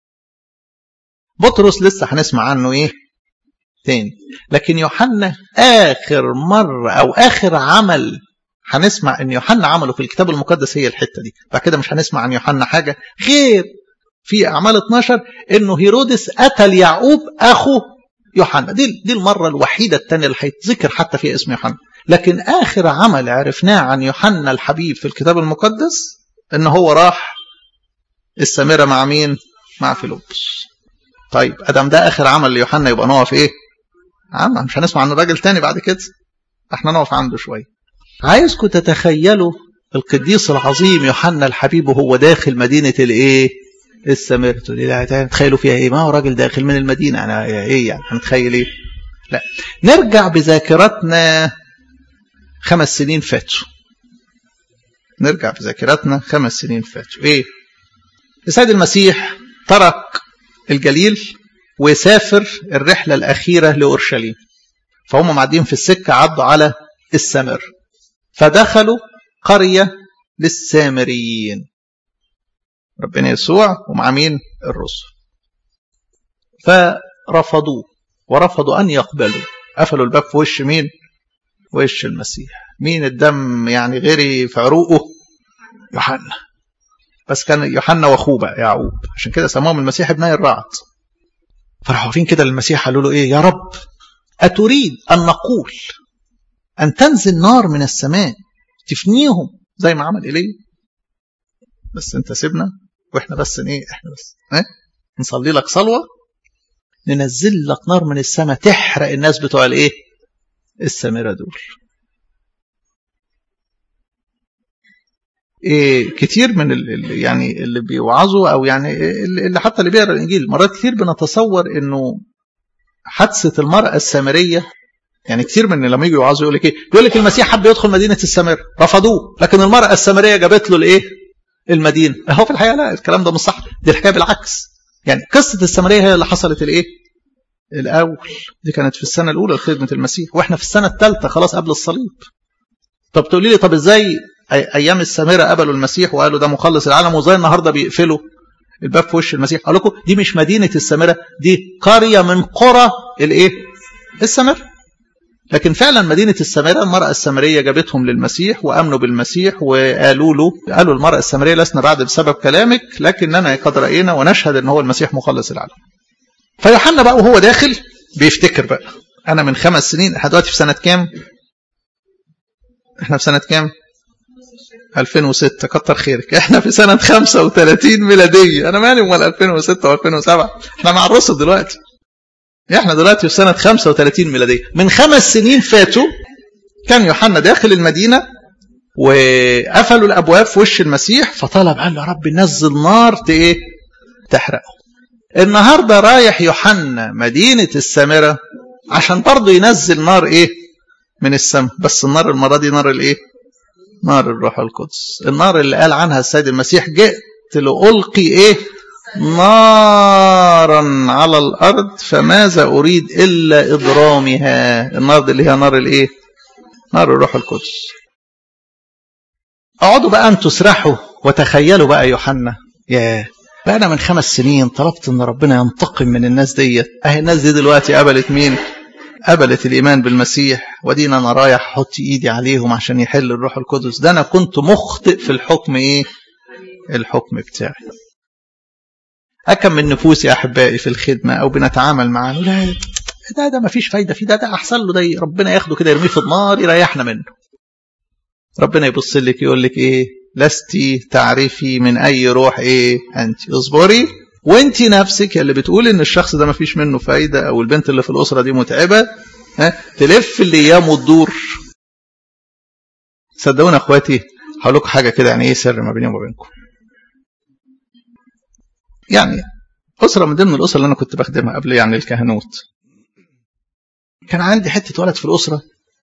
بطرس لسه هنسمع عنه ايه تاني لكن يوحنا اخر مره او اخر عمل هنسمع ان يوحنا عمله في الكتاب المقدس هي الحته دي بعد كده مش هنسمع عن يوحنا حاجه غير في اعمال 12 انه هيرودس قتل يعقوب اخو يوحنا دي دي المره الوحيده الثانيه اللي هيتذكر حتى فيها اسم يوحنا لكن اخر عمل عرفناه عن يوحنا الحبيب في الكتاب المقدس ان هو راح السامره مع مين مع فيلبس طيب ادم ده اخر عمل ليوحنا يبقى نقف ايه عم مش هنسمع عن الراجل تاني بعد كده احنا نقف عنده شويه عايزكم تتخيلوا القديس العظيم يوحنا الحبيب وهو داخل مدينه الايه السامره تقول لي تخيلوا فيها ايه ما هو راجل داخل من المدينه انا ايه يعني هنتخيل ايه لا نرجع بذاكرتنا خمس سنين فاتوا نرجع بذاكرتنا خمس سنين فاتوا ايه السيد المسيح ترك الجليل وسافر الرحله الاخيره لاورشليم فهم معديين في السكه عدوا على السامر فدخلوا قريه للسامريين ربنا يسوع ومع مين الرسل فرفضوه ورفضوا أن يقبلوا قفلوا الباب في وش مين وش المسيح مين الدم يعني غيري في عروقه يوحنا بس كان يوحنا واخوه بقى يعقوب عشان كده سموهم المسيح ابني الرعد فراحوا واقفين كده للمسيح قالوا له ايه يا رب اتريد ان نقول ان تنزل نار من السماء تفنيهم زي ما عمل ايليا بس انت سيبنا واحنا بس ايه احنا بس اه؟ نصلي لك صلوه ننزل لك نار من السماء تحرق الناس بتوع الايه السامره دول إيه كتير من اللي يعني اللي بيوعظوا او يعني اللي حتى اللي بيقرا الانجيل مرات كتير بنتصور انه حادثه المراه السامريه يعني كتير من لما يجوا يوعظوا يقول لك ايه يقول لك المسيح حب يدخل مدينه السامره رفضوه لكن المراه السامريه جابت له الايه المدينه هو في الحقيقه لا الكلام ده مش صح دي الحكايه بالعكس يعني قصه السامريه هي اللي حصلت الايه الاول دي كانت في السنه الاولى لخدمه المسيح واحنا في السنه الثالثه خلاص قبل الصليب طب تقولي لي طب ازاي ايام السامره قبلوا المسيح وقالوا ده مخلص العالم وزي النهارده بيقفلوا الباب في وش المسيح قال لكم دي مش مدينه السامره دي قريه من قرى الايه السامره لكن فعلا مدينة السامرة المرأة السامرية جابتهم للمسيح وأمنوا بالمسيح وقالوا له قالوا المرأة السامرية لسنا بعد بسبب كلامك لكننا قد رأينا ونشهد أن هو المسيح مخلص العالم فيوحنا بقى وهو داخل بيفتكر بقى أنا من خمس سنين احنا دلوقتي في سنة كام؟ احنا في سنة كام؟ 2006 كتر خيرك احنا في سنة 35 ميلادية أنا مالي أمال 2006 و2007 احنا مع الرسل دلوقتي احنا دلوقتي في سنة 35 ميلادية من خمس سنين فاتوا كان يوحنا داخل المدينة وقفلوا الأبواب في وش المسيح فطلب قال له رب نزل نار ايه تحرقه النهاردة رايح يوحنا مدينة السامرة عشان برضه ينزل نار ايه من السماء بس النار المرة دي نار الايه نار الروح القدس النار اللي قال عنها السيد المسيح جئت لألقي ايه نارا على الأرض فماذا أريد إلا إضرامها النار دي اللي هي نار الإيه نار الروح القدس اقعدوا بقى أن تسرحوا وتخيلوا بقى يوحنا ياه بقى أنا من خمس سنين طلبت أن ربنا ينتقم من الناس ديت أهي الناس دي دلوقتي قبلت مين قبلت الإيمان بالمسيح ودينا أنا رايح أحط إيدي عليهم عشان يحل الروح القدس ده أنا كنت مخطئ في الحكم إيه الحكم بتاعي أكم من نفوس يا أحبائي في الخدمة أو بنتعامل معاه لا ده ده ما فيش فايدة فيه ده ده أحسن له ده ربنا ياخده كده يرميه في النار يريحنا منه ربنا يبص لك يقول لك إيه لستي تعرفي من أي روح إيه أنت اصبري وانت نفسك اللي بتقول ان الشخص ده ما فيش منه فايدة او البنت اللي في الاسرة دي متعبة ها تلف الايام وتدور صدقونا اخواتي هقول لكم حاجة كده يعني ايه سر ما بيني وما بينكم يعني أسرة من ضمن الأسر اللي أنا كنت بخدمها قبل يعني الكهنوت كان عندي حتة ولد في الأسرة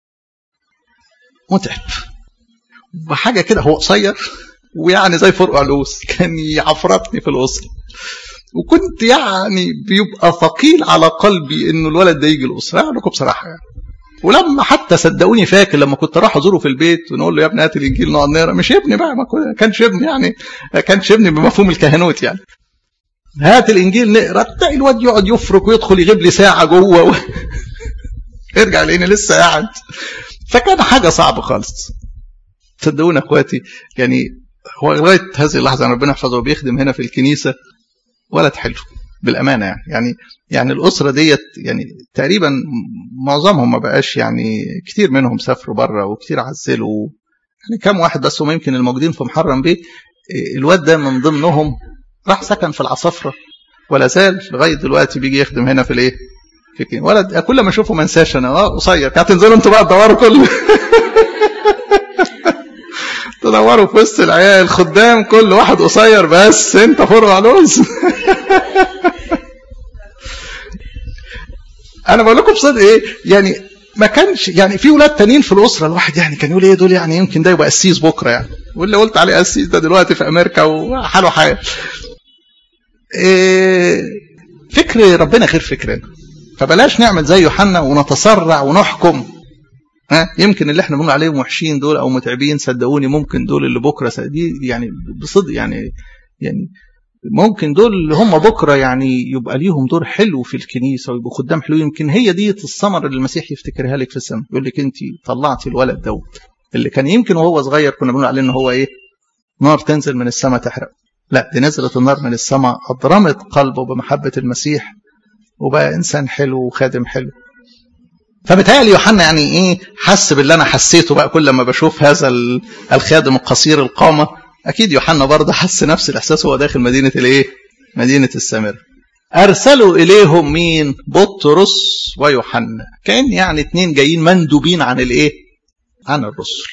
متعب وحاجة كده هو قصير ويعني زي فرق علوس كان يعفرتني في الأسرة وكنت يعني بيبقى ثقيل على قلبي انه الولد ده يجي الاسره اقول لكم بصراحه يعني ولما حتى صدقوني فاكر لما كنت اروح ازوره في البيت ونقول له يا ابني هات الانجيل نقعد نقرا مش ابني بقى ما كانش ابني يعني كانش ابني بمفهوم الكهنوت يعني هات الانجيل نقرا تلاقي الواد يقعد يفرك ويدخل يغيب لي ساعه جوه و... ارجع لاني لسه قاعد فكان حاجه صعبه خالص صدقونا اخواتي يعني هو لغايه هذه اللحظه ربنا يحفظه بيخدم هنا في الكنيسه ولد حلو بالامانه يعني يعني يعني الاسره ديت يعني تقريبا معظمهم ما بقاش يعني كتير منهم سافروا بره وكتير عزلوا يعني كام واحد بس هم يمكن الموجودين في محرم بيه الواد ده من ضمنهم راح سكن في العصافره ولا زال لغايه دلوقتي بيجي يخدم هنا في الايه؟ في كين. ولد كل ما اشوفه ما انساش انا اه قصير كانت تنزلوا انتوا بقى تدوروا كل تدوروا في وسط العيال الخدام كل واحد قصير بس انت فرع لوز انا بقول لكم بصدق ايه يعني ما كانش يعني في ولاد تانيين في الاسره الواحد يعني كان يقول ايه دول يعني يمكن ده يبقى قسيس بكره يعني واللي قلت عليه قسيس ده دلوقتي في امريكا وحاله حال إيه فكر ربنا غير فكرنا فبلاش نعمل زي يوحنا ونتسرع ونحكم ها يمكن اللي احنا بنقول عليهم وحشين دول او متعبين صدقوني ممكن دول اللي بكره دي يعني بصدق يعني يعني ممكن دول اللي هم بكره يعني يبقى ليهم دور حلو في الكنيسه ويبقوا خدام حلو يمكن هي دي الثمر اللي المسيح يفتكرها لك في السماء يقول لك انت طلعتي الولد دوت اللي كان يمكن وهو صغير كنا بنقول عليه ان هو ايه نار تنزل من السماء تحرق لا دي نزلت النار من السماء اضرمت قلبه بمحبه المسيح وبقى انسان حلو وخادم حلو فبتهيألي يوحنا يعني ايه حس باللي انا حسيته بقى كل ما بشوف هذا الخادم القصير القامه اكيد يوحنا برضه حس نفس الاحساس وهو داخل مدينه الايه؟ مدينه السامره. ارسلوا اليهم مين؟ بطرس ويوحنا، كان يعني اتنين جايين مندوبين عن الايه؟ عن الرسل.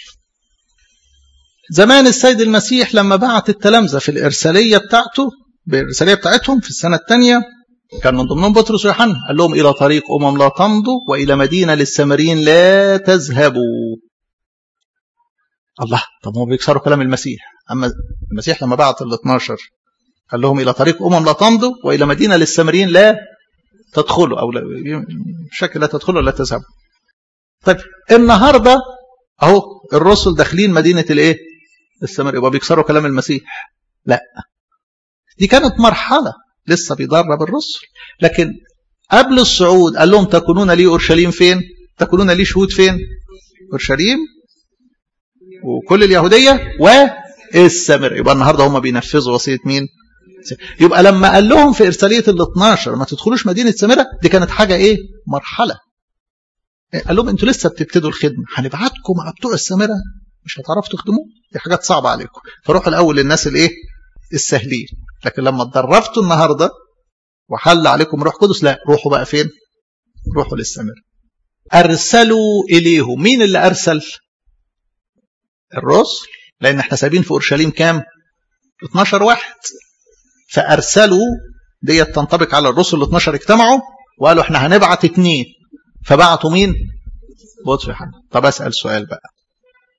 زمان السيد المسيح لما بعت التلامذه في الارساليه بتاعته بالرساليه بتاعتهم في السنه الثانيه كان من ضمنهم بطرس ويوحنا قال لهم الى طريق امم لا تمضوا والى مدينه للسامريين لا تذهبوا الله طب هم بيكسروا كلام المسيح اما المسيح لما بعت ال 12 قال لهم الى طريق امم لا تمضوا والى مدينه للسامريين لا تدخلوا او لا بشكل لا تدخلوا ولا تذهبوا طيب النهارده اهو الرسل داخلين مدينه الايه السامريه يبقى بيكسروا كلام المسيح لا دي كانت مرحله لسه بيدرب الرسل لكن قبل الصعود قال لهم تكونون لي اورشليم فين تكونون لي شهود فين اورشليم وكل اليهوديه والسامر يبقى النهارده هم بينفذوا وصيه مين يبقى لما قال لهم في ارساليه ال 12 ما تدخلوش مدينه سامره دي كانت حاجه ايه مرحله قال لهم انتوا لسه بتبتدوا الخدمه هنبعتكم مع بتوع السامره مش هتعرفوا تخدموا دي حاجات صعبه عليكم فروحوا الاول للناس الايه السهلين لكن لما اتدربتوا النهارده وحل عليكم روح قدس لا روحوا بقى فين روحوا للسامره ارسلوا اليهم مين اللي ارسل الرسل لان احنا سايبين في اورشليم كام 12 واحد فارسلوا ديت تنطبق على الرسل ال 12 اجتمعوا وقالوا احنا هنبعت اثنين فبعتوا مين بطرس ويوحنا طب اسال سؤال بقى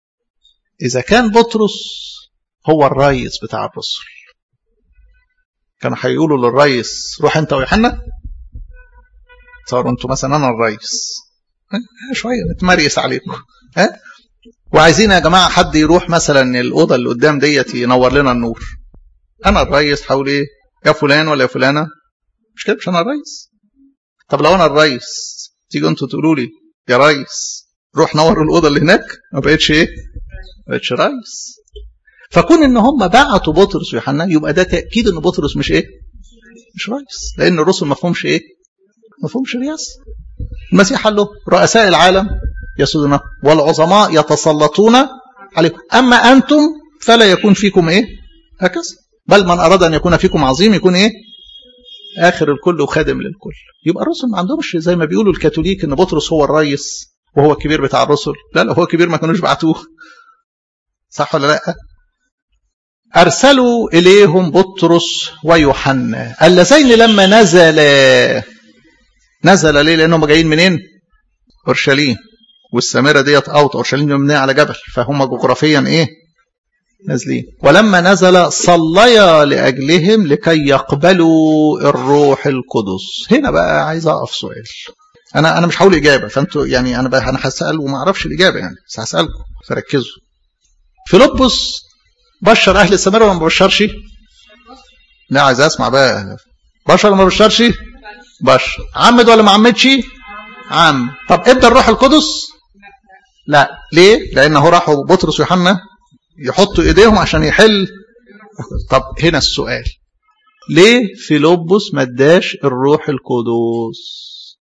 اذا كان بطرس هو الرئيس بتاع الرسل كانوا هيقولوا للريس روح انت ويوحنا صاروا انتوا مثلا انا الريس شويه نتمريس عليكم ها وعايزين يا جماعه حد يروح مثلا الاوضه اللي قدام ديت ينور لنا النور انا الريس حاول ايه يا فلان ولا يا فلانه مش كده مش انا الريس طب لو انا الريس تيجوا انتوا تقولوا لي يا ريس روح نور الاوضه اللي هناك ما بقتش ايه ما بقتش ريس فكون ان هم بعتوا بطرس ويوحنا يبقى ده تاكيد ان بطرس مش ايه مش ريس لان الرسل ما فهمش ايه ما فهمش رياسه المسيح قال له رؤساء العالم يسودون والعظماء يتسلطون عليكم اما انتم فلا يكون فيكم ايه هكذا بل من اراد ان يكون فيكم عظيم يكون ايه اخر الكل وخادم للكل يبقى الرسل ما عندهمش زي ما بيقولوا الكاثوليك ان بطرس هو الريس وهو الكبير بتاع الرسل لا لا هو كبير ما كانوش بعتوه صح ولا لا ارسلوا اليهم بطرس ويوحنا اللذين لما نزل نزل ليه لانهم جايين منين اورشليم والسامره ديت اوت اورشليم مبنيه على جبل فهم جغرافيا ايه نازلين ولما نزل صليا لاجلهم لكي يقبلوا الروح القدس هنا بقى عايز اقف سؤال انا انا مش هقول اجابه فانتوا يعني انا بقى انا هسال وما اعرفش الاجابه يعني بس هسالكم فركزوا فيلبس بشر اهل السامره ولا ما بشرش لا عايز اسمع بقى بشر ولا ما بشرش بشر عمد ولا ما عمدش عم طب ادى الروح القدس لا ليه لانه راحوا بطرس ويوحنا يحطوا ايديهم عشان يحل طب هنا السؤال ليه فيلبس ما اداش الروح القدس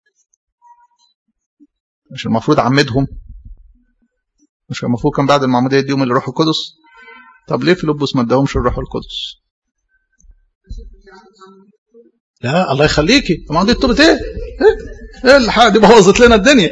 مش المفروض عمدهم مش المفروض كان بعد المعموديه يديهم الروح القدس طب ليه فيلبس ما اداهمش الروح القدس لا الله يخليكي المعموديه توبه ايه ايه الحاجه دي بوظت لنا الدنيا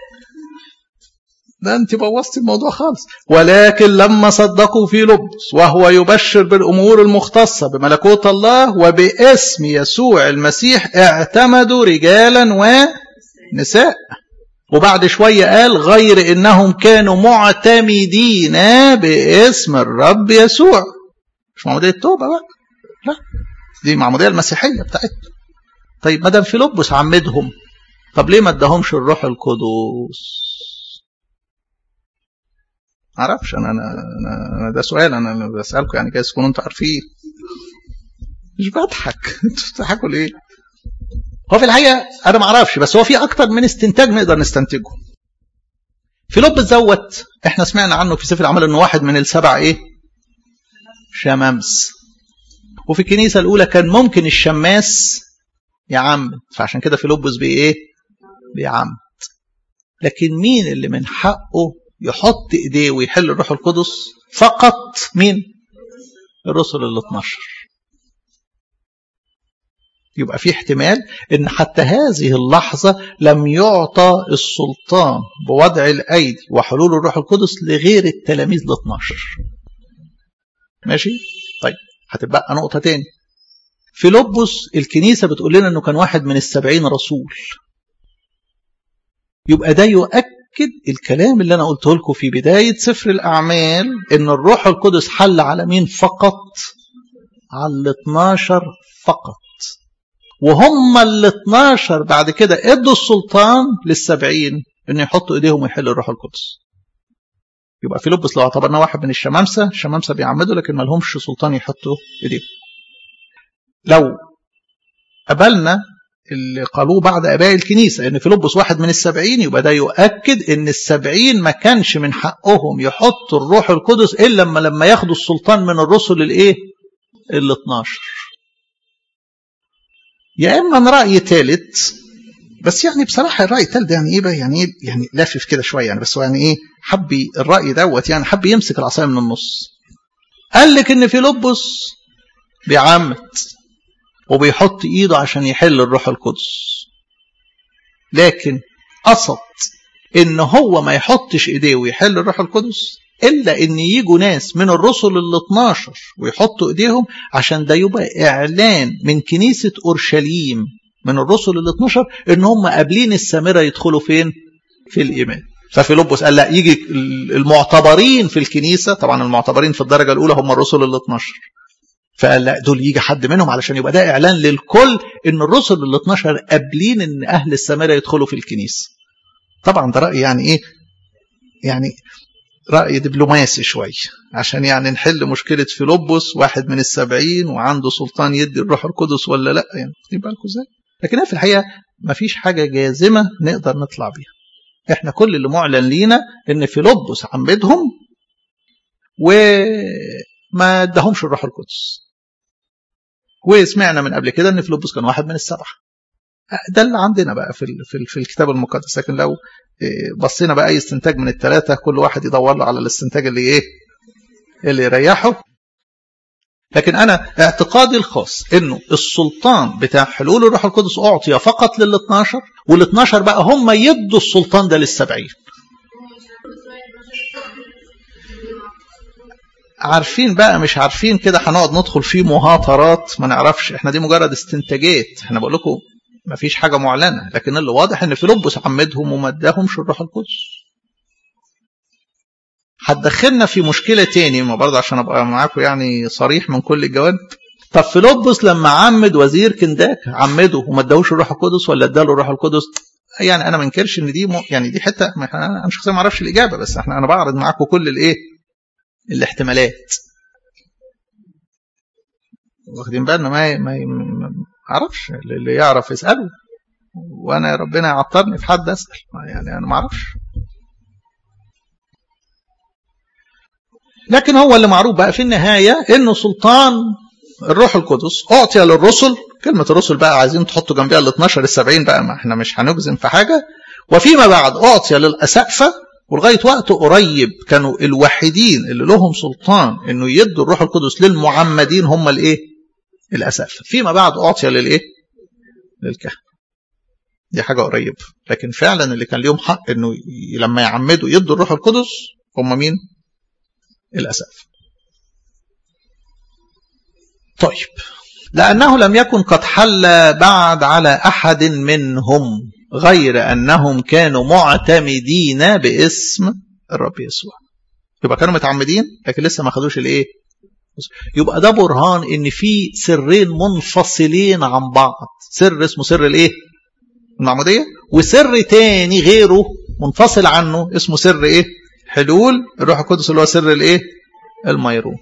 ده انت بوظتي الموضوع خالص ولكن لما صدقوا في لبس وهو يبشر بالامور المختصه بملكوت الله وباسم يسوع المسيح اعتمدوا رجالا ونساء وبعد شويه قال غير انهم كانوا معتمدين باسم الرب يسوع مش معموديه التوبه بقى لا دي معموديه المسيحيه بتاعتنا طيب ما دام فيلبس عمدهم طب ليه ما اداهمش الروح القدس معرفش انا انا انا ده سؤال انا بسالكم يعني جايز تكونوا انتوا عارفين مش بضحك انتوا بتضحكوا ليه؟ هو في الحقيقه انا ما اعرفش بس هو في اكتر من استنتاج نقدر نستنتجه. فيلبس دوت احنا سمعنا عنه في سفر العمل انه واحد من السبع ايه؟ شمامس. وفي الكنيسه الاولى كان ممكن الشماس يعمد فعشان كده فيلبس بايه؟ بيعمد. لكن مين اللي من حقه يحط ايديه ويحل الروح القدس فقط مين الرسل ال 12 يبقى في احتمال ان حتى هذه اللحظة لم يعطى السلطان بوضع الايدي وحلول الروح القدس لغير التلاميذ ال 12 ماشي طيب هتبقى نقطة تاني فيلبس الكنيسة بتقول لنا انه كان واحد من السبعين رسول يبقى ده يؤكد أكد الكلام اللي أنا قلته لكم في بداية سفر الأعمال إن الروح القدس حل على مين فقط؟ على ال 12 فقط. وهم ال 12 بعد كده ادوا السلطان للسبعين إن يحطوا إيديهم ويحلوا الروح القدس. يبقى فيلبس لو اعتبرنا واحد من الشمامسة، الشمامسة بيعمدوا لكن ما لهمش سلطان يحطوا إيديهم. لو قبلنا اللي قالوه بعد اباء الكنيسه ان فيلبس واحد من السبعين يبقى ده يؤكد ان السبعين ما كانش من حقهم يحطوا الروح القدس الا لما لما ياخدوا السلطان من الرسل الايه؟ ال 12 يا اما راي ثالث بس يعني بصراحه الراي الثالث ده يعني ايه بقى يعني ايه يعني لافف كده شويه يعني بس هو يعني ايه حب الراي دوت يعني حب يمسك العصايه من النص قال لك ان فيلبس بيعمد وبيحط ايده عشان يحل الروح القدس لكن قصد ان هو ما يحطش ايديه ويحل الروح القدس الا ان يجوا ناس من الرسل ال 12 ويحطوا ايديهم عشان ده يبقى اعلان من كنيسه اورشليم من الرسل ال 12 ان هم قابلين السامره يدخلوا فين؟ في الايمان. ففيلبس قال لا يجي المعتبرين في الكنيسه طبعا المعتبرين في الدرجه الاولى هم الرسل ال 12 فقال لا دول يجي حد منهم علشان يبقى ده اعلان للكل ان الرسل ال 12 قابلين ان اهل السماء يدخلوا في الكنيسه طبعا ده راي يعني ايه يعني رأي دبلوماسي شوية عشان يعني نحل مشكلة فيلبس واحد من السبعين وعنده سلطان يدي الروح القدس ولا لا يعني يبقى لكم ازاي لكن في الحقيقة ما فيش حاجة جازمة نقدر نطلع بيها احنا كل اللي معلن لينا ان فيلبس عمدهم وما ادهمش الروح القدس وسمعنا من قبل كده ان فيلبس كان واحد من السبعه ده اللي عندنا بقى في في, في الكتاب المقدس لكن لو بصينا بقى اي استنتاج من الثلاثه كل واحد يدور له على الاستنتاج اللي ايه اللي يريحه لكن انا اعتقادي الخاص انه السلطان بتاع حلول الروح القدس اعطي فقط لل 12 وال 12 بقى هم يدوا السلطان ده للسبعين عارفين بقى مش عارفين كده هنقعد ندخل فيه مهاترات ما نعرفش احنا دي مجرد استنتاجات احنا بقول لكم ما فيش حاجه معلنه لكن اللي واضح ان فيلبس عمدهم وما اداهمش الروح القدس هتدخلنا في مشكله تاني ما برضه عشان ابقى معاكم يعني صريح من كل الجوانب طب فيلبس لما عمد وزير كنداك عمده وما اداهوش الروح القدس ولا اداله الروح القدس يعني انا ما انكرش ان دي م... يعني دي حته انا شخصيا ما اعرفش الاجابه بس احنا انا بعرض معاكم كل الايه الاحتمالات واخدين بالنا ما ما اعرفش اللي يعرف يساله وانا ربنا يعطرني في حد اسال يعني انا ما اعرفش لكن هو اللي معروف بقى في النهايه انه سلطان الروح القدس اعطي للرسل كلمه الرسل بقى عايزين تحطوا جنبها ال 12 ال 70 بقى ما احنا مش هنجزم في حاجه وفيما بعد اعطي للاسقفه ولغايه وقت قريب كانوا الوحيدين اللي لهم سلطان انه يدوا الروح القدس للمعمدين هم الايه؟ الاسقفه فيما بعد اعطي للايه؟ للكهنه دي حاجه قريب لكن فعلا اللي كان ليهم حق انه لما يعمدوا يدوا الروح القدس هم مين؟ الاسقفه طيب لأنه لم يكن قد حل بعد على أحد منهم غير أنهم كانوا معتمدين باسم الرب يسوع يبقى كانوا متعمدين لكن لسه ما خدوش الايه يبقى ده برهان ان في سرين منفصلين عن بعض سر اسمه سر الايه المعمودية وسر تاني غيره منفصل عنه اسمه سر ايه حلول الروح القدس اللي هو سر الايه الميرون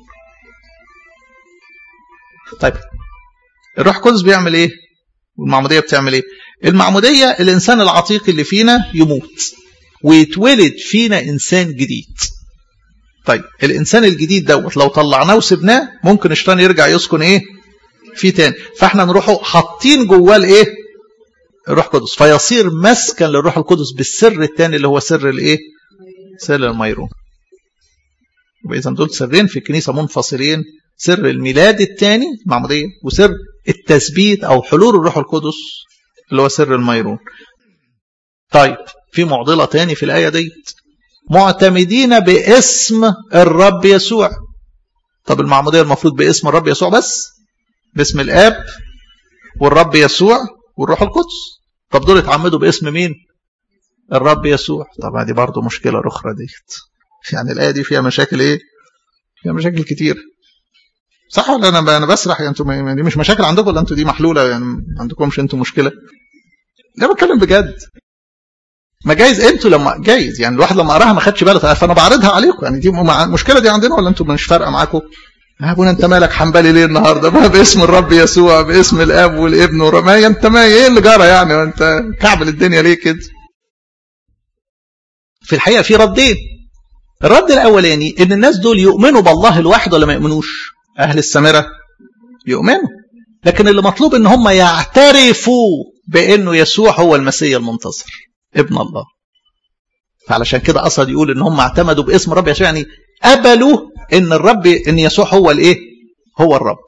طيب الروح القدس بيعمل ايه والمعمودية بتعمل ايه المعمودية الانسان العتيق اللي فينا يموت ويتولد فينا انسان جديد طيب الانسان الجديد دوت لو طلعناه وسبناه ممكن الشيطان يرجع يسكن ايه فيه تاني فاحنا نروحوا حاطين جواه الايه الروح القدس فيصير مسكن للروح القدس بالسر الثاني اللي هو سر الايه سر الميرون واذا دول سرين في الكنيسه منفصلين سر الميلاد الثاني المعموديه وسر التثبيت او حلول الروح القدس اللي هو سر الميرون طيب في معضله تاني في الايه ديت معتمدين باسم الرب يسوع طب المعموديه المفروض باسم الرب يسوع بس باسم الاب والرب يسوع والروح القدس طب دول اتعمدوا باسم مين الرب يسوع طبعا دي برضو مشكله اخرى ديت يعني الايه دي فيها مشاكل ايه فيها مشاكل كتير صح ولا انا انا بسرح انتوا دي مش مشاكل عندكم ولا انتوا دي محلوله يعني ما عندكمش انتوا مشكله لا بتكلم بجد ما جايز انتوا لما جايز يعني الواحد لما قراها ما خدش باله فانا بعرضها عليكم يعني دي المشكله دي عندنا ولا انتوا مش فارقه معاكم يا ابونا انت مالك حنبلي ليه النهارده بقى باسم الرب يسوع باسم الاب والابن ورماية انت ما ايه اللي جرى يعني انت كعبل الدنيا ليه كده في الحقيقه في ردين الرد الاولاني ان الناس دول يؤمنوا بالله الواحد ولا ما يؤمنوش اهل السامره يؤمنوا لكن اللي مطلوب ان هم يعترفوا بانه يسوع هو المسيح المنتصر ابن الله فعلشان كده قصد يقول ان هم اعتمدوا باسم الرب يسوع يعني قبلوا ان الرب ان يسوع هو الايه هو الرب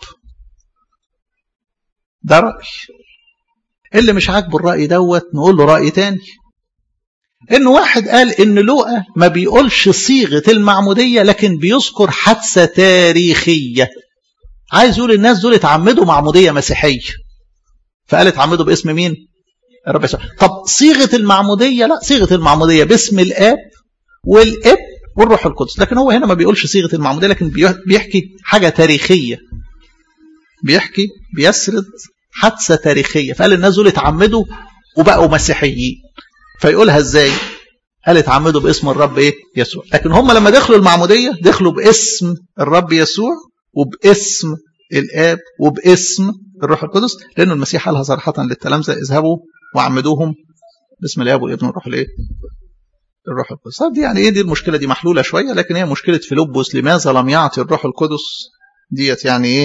ده راي اللي مش عاجبه الراي دوت نقول له راي تاني ان واحد قال ان لوقا ما بيقولش صيغه المعموديه لكن بيذكر حادثه تاريخيه عايز يقول الناس دول اتعمدوا معموديه مسيحيه فقال اتعمدوا باسم مين الرب يسوع طب صيغه المعموديه لا صيغه المعموديه باسم الاب والابن والروح القدس لكن هو هنا ما بيقولش صيغه المعموديه لكن بيحكي حاجه تاريخيه بيحكي بيسرد حادثة تاريخية فقال الناس دول اتعمدوا وبقوا مسيحيين فيقولها ازاي قال اتعمدوا باسم الرب ايه يسوع لكن هم لما دخلوا المعمودية دخلوا باسم الرب يسوع وباسم الاب وباسم الروح القدس لانه المسيح قالها صراحة للتلامذة اذهبوا وعمدوهم باسم الاب والابن والروح الايه الروح القدس دي يعني ايه دي المشكله دي محلوله شويه لكن هي مشكله فيلبس لماذا لم يعطي الروح القدس ديت يعني ايه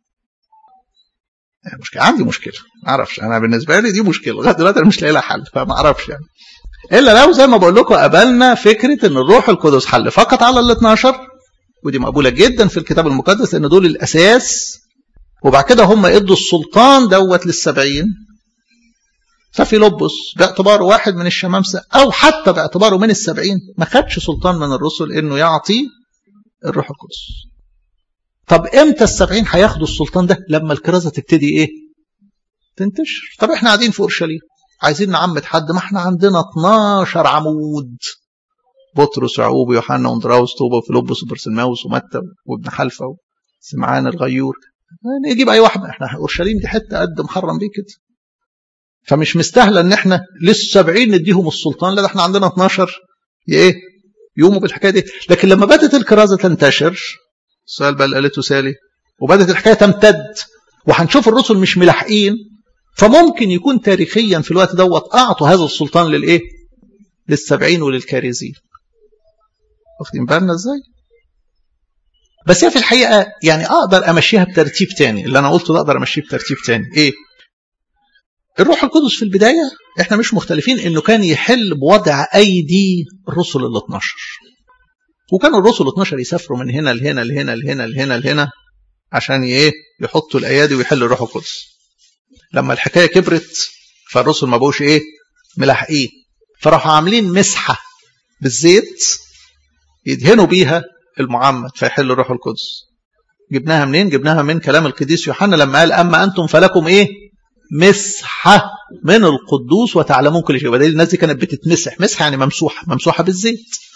مشكله عندي مشكله ما اعرفش انا بالنسبه لي دي مشكله لغايه دلوقتي انا مش لاقي لها حل فما اعرفش يعني الا لو زي ما بقول لكم قبلنا فكره ان الروح القدس حل فقط على ال 12 ودي مقبوله جدا في الكتاب المقدس لان دول الاساس وبعد كده هم ادوا السلطان دوت للسبعين ففيلبس باعتباره واحد من الشمامسة أو حتى باعتباره من السبعين ما خدش سلطان من الرسل إنه يعطي الروح القدس طب إمتى السبعين هياخدوا السلطان ده لما الكرازة تبتدي إيه تنتشر طب إحنا قاعدين في أورشليم عايزين نعمد حد ما إحنا عندنا 12 عمود بطرس ويعقوب ويوحنا واندراوس توبه وفيلبس وبرسلماوس ومتى وابن حلفة وسمعان الغيور نجيب أي واحد إحنا أورشليم دي حتة قد محرم بيه كده فمش مستاهله ان احنا للسبعين نديهم السلطان لا ده احنا عندنا 12 ايه يقوموا بالحكايه دي لكن لما بدات الكرازه تنتشر السؤال بقى اللي قالته سالي وبدات الحكايه تمتد وهنشوف الرسل مش ملاحقين فممكن يكون تاريخيا في الوقت دوت اعطوا هذا السلطان للايه للسبعين وللكارزين واخدين بالنا ازاي بس هي في الحقيقه يعني اقدر امشيها بترتيب تاني اللي انا قلته ده اقدر امشيه بترتيب تاني ايه الروح القدس في البداية احنا مش مختلفين انه كان يحل بوضع ايدي الرسل ال 12 وكانوا الرسل ال 12 يسافروا من هنا لهنا لهنا لهنا لهنا لهنا عشان ايه يحطوا الايادي ويحل الروح القدس لما الحكايه كبرت فالرسل ما بقوش ايه ملاحقين فراحوا عاملين مسحه بالزيت يدهنوا بيها المعمد فيحل الروح القدس جبناها منين جبناها من كلام القديس يوحنا لما قال اما انتم فلكم ايه مسحة من القدوس وتعلمون كل شيء بدليل الناس دي كانت بتتمسح مسحة يعني ممسوحة ممسوحة بالزيت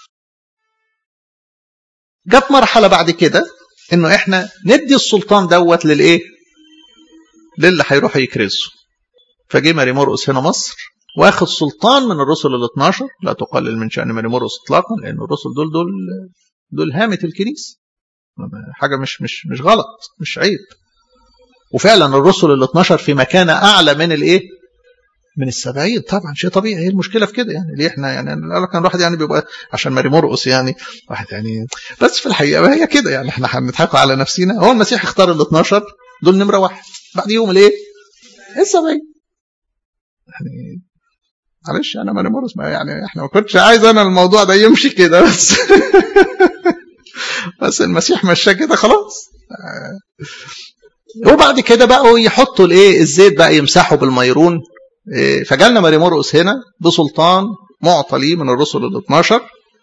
جت مرحلة بعد كده انه احنا ندي السلطان دوت للايه للي هيروحوا يكرزوا فجه ماري مرقس هنا مصر واخد سلطان من الرسل ال 12 لا تقلل من شأن ماري مرقس اطلاقا لان الرسل دول دول دول هامة الكنيسة حاجة مش مش مش غلط مش عيب وفعلا الرسل ال 12 في مكانة أعلى من الإيه؟ من السبعين طبعا شيء طبيعي هي المشكلة في كده يعني ليه احنا يعني قال كان الواحد يعني بيبقى عشان ماري مرقس يعني واحد يعني بس في الحقيقة هي كده يعني احنا هنضحكوا على نفسنا هو المسيح اختار ال 12 دول نمرة واحد بعد يوم الايه؟ السبعين يعني معلش انا ماري مرقس ما يعني احنا ما كنتش عايز انا الموضوع ده يمشي كده بس بس المسيح مشاه كده خلاص وبعد كده بقوا يحطوا الايه الزيت بقى يمسحوا بالميرون فجالنا ماري مرقس هنا بسلطان معطى ليه من الرسل ال 12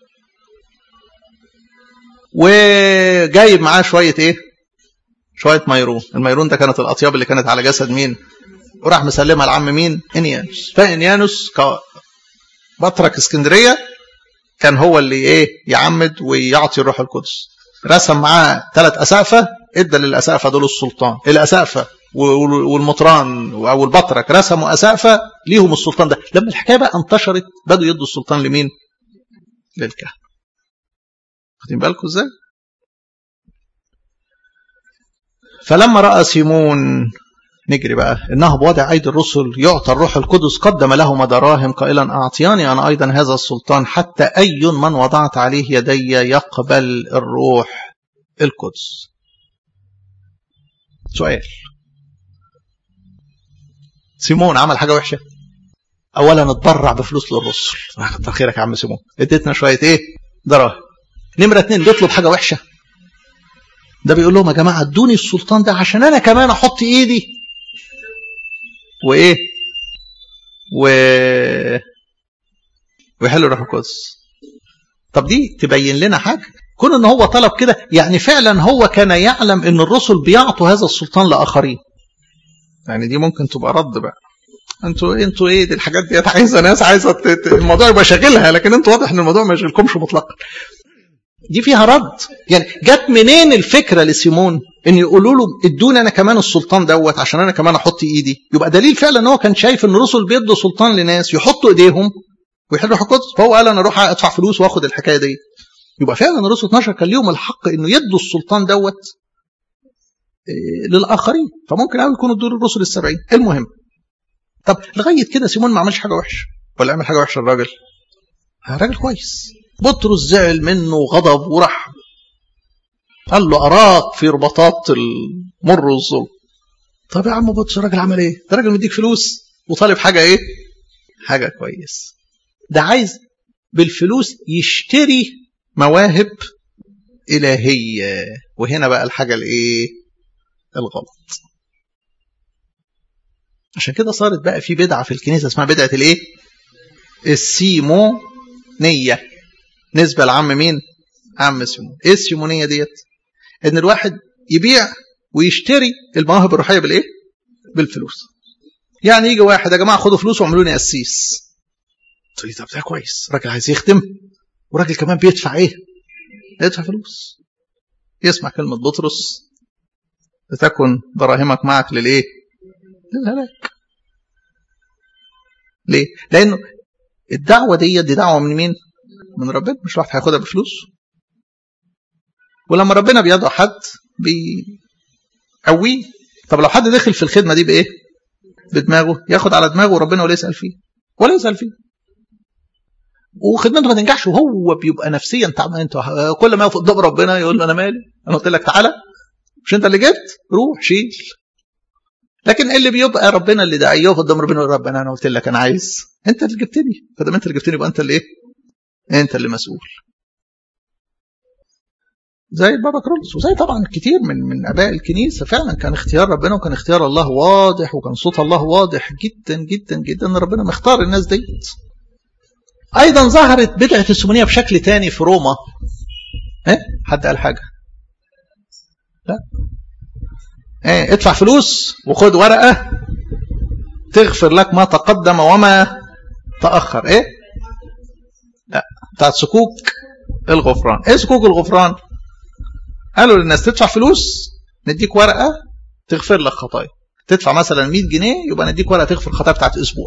وجايب معاه شويه ايه؟ شويه ميرون، الميرون ده كانت الاطياب اللي كانت على جسد مين؟ وراح مسلمها لعم مين؟ انيانوس، فانيانوس بطرك اسكندريه كان هو اللي ايه؟ يعمد ويعطي الروح القدس. رسم معاه ثلاث اسقفه ادى للاسقفه دول السلطان، الاسقفه والمطران او البطرك رسموا اسقفه ليهم السلطان ده لما الحكايه بقى انتشرت بدوا يدوا السلطان لمين للكهنه واخدين بالكم ازاي فلما راى سيمون نجري بقى انه بوضع ايدي الرسل يعطى الروح القدس قدم لهما دراهم قائلا اعطياني انا ايضا هذا السلطان حتى اي من وضعت عليه يدي يقبل الروح القدس سؤال سيمون عمل حاجه وحشه اولا اتبرع بفلوس للرسل كتر خيرك يا عم سيمون اديتنا شويه ايه دراهم نمره اتنين بيطلب حاجه وحشه ده بيقول لهم يا جماعه ادوني السلطان ده عشان انا كمان احط ايدي وايه و ويحل الروح القدس طب دي تبين لنا حاجه كون ان هو طلب كده يعني فعلا هو كان يعلم ان الرسل بيعطوا هذا السلطان لاخرين يعني دي ممكن تبقى رد بقى انتوا انتوا ايه دي الحاجات ديت عايزه ناس عايزه الموضوع يبقى شاغلها لكن انتوا واضح ان الموضوع ما يشغلكمش مطلقا دي فيها رد يعني جت منين الفكره لسيمون ان يقولوا له ادوني انا كمان السلطان دوت عشان انا كمان احط ايدي يبقى دليل فعلا ان هو كان شايف ان الرسل بيدوا سلطان لناس يحطوا ايديهم ويحلوا روح القدس فهو قال انا اروح ادفع فلوس واخد الحكايه دي يبقى فعلا الرسل 12 كان ليهم الحق انه يدوا السلطان دوت للاخرين فممكن قوي يكونوا دول الرسل السبعين المهم طب لغايه كده سيمون ما عملش حاجه وحشه ولا عمل حاجه وحشه الراجل راجل كويس بطرس زعل منه وغضب وراح قال له اراك في رباطات المر والظلم طب يا عم بطرس الراجل عمل ايه ده راجل مديك فلوس وطالب حاجه ايه حاجه كويس ده عايز بالفلوس يشتري مواهب إلهية وهنا بقى الحاجة الإيه الغلط عشان كده صارت بقى في بدعة في الكنيسة اسمها بدعة الإيه السيمونية نسبة لعم مين عم سيمون إيه السيمونية ديت إن الواحد يبيع ويشتري المواهب الروحية بالإيه بالفلوس يعني يجي واحد يا جماعة خدوا فلوس واعملوني قسيس تقول لي طب ده كويس راجل عايز يخدم وراجل كمان بيدفع ايه يدفع فلوس يسمع كلمة بطرس لتكن دراهمك معك للايه للهلاك ليه لانه الدعوة دي دي دعوة من مين من ربنا مش واحد هياخدها بفلوس ولما ربنا بيدعو حد بيقويه طب لو حد دخل في الخدمة دي بايه بدماغه ياخد على دماغه وربنا ولا يسأل فيه ولا يسأل فيه وخدمته ما تنجحش وهو بيبقى نفسيا تعبان انت كل ما يقف قدام ربنا يقول له انا مالي انا قلت لك تعالى مش انت اللي جبت روح شيل لكن اللي بيبقى ربنا اللي داعيه يقف قدام ربنا يقول ربنا انا قلت لك انا عايز انت اللي جبتني فدام انت اللي جبتني يبقى انت اللي ايه انت اللي مسؤول زي البابا كرولس وزي طبعا كتير من من اباء الكنيسه فعلا كان اختيار ربنا وكان اختيار الله واضح وكان صوت الله واضح جدا جدا جدا ان ربنا مختار الناس ديت ايضا ظهرت بدعه السمونيه بشكل تاني في روما ايه حد قال حاجه لا ايه ادفع فلوس وخد ورقه تغفر لك ما تقدم وما تاخر ايه لا بتاعت سكوك الغفران ايه سكوك الغفران قالوا للناس تدفع فلوس نديك ورقه تغفر لك خطايا تدفع مثلا 100 جنيه يبقى نديك ورقه تغفر خطايا بتاعت اسبوع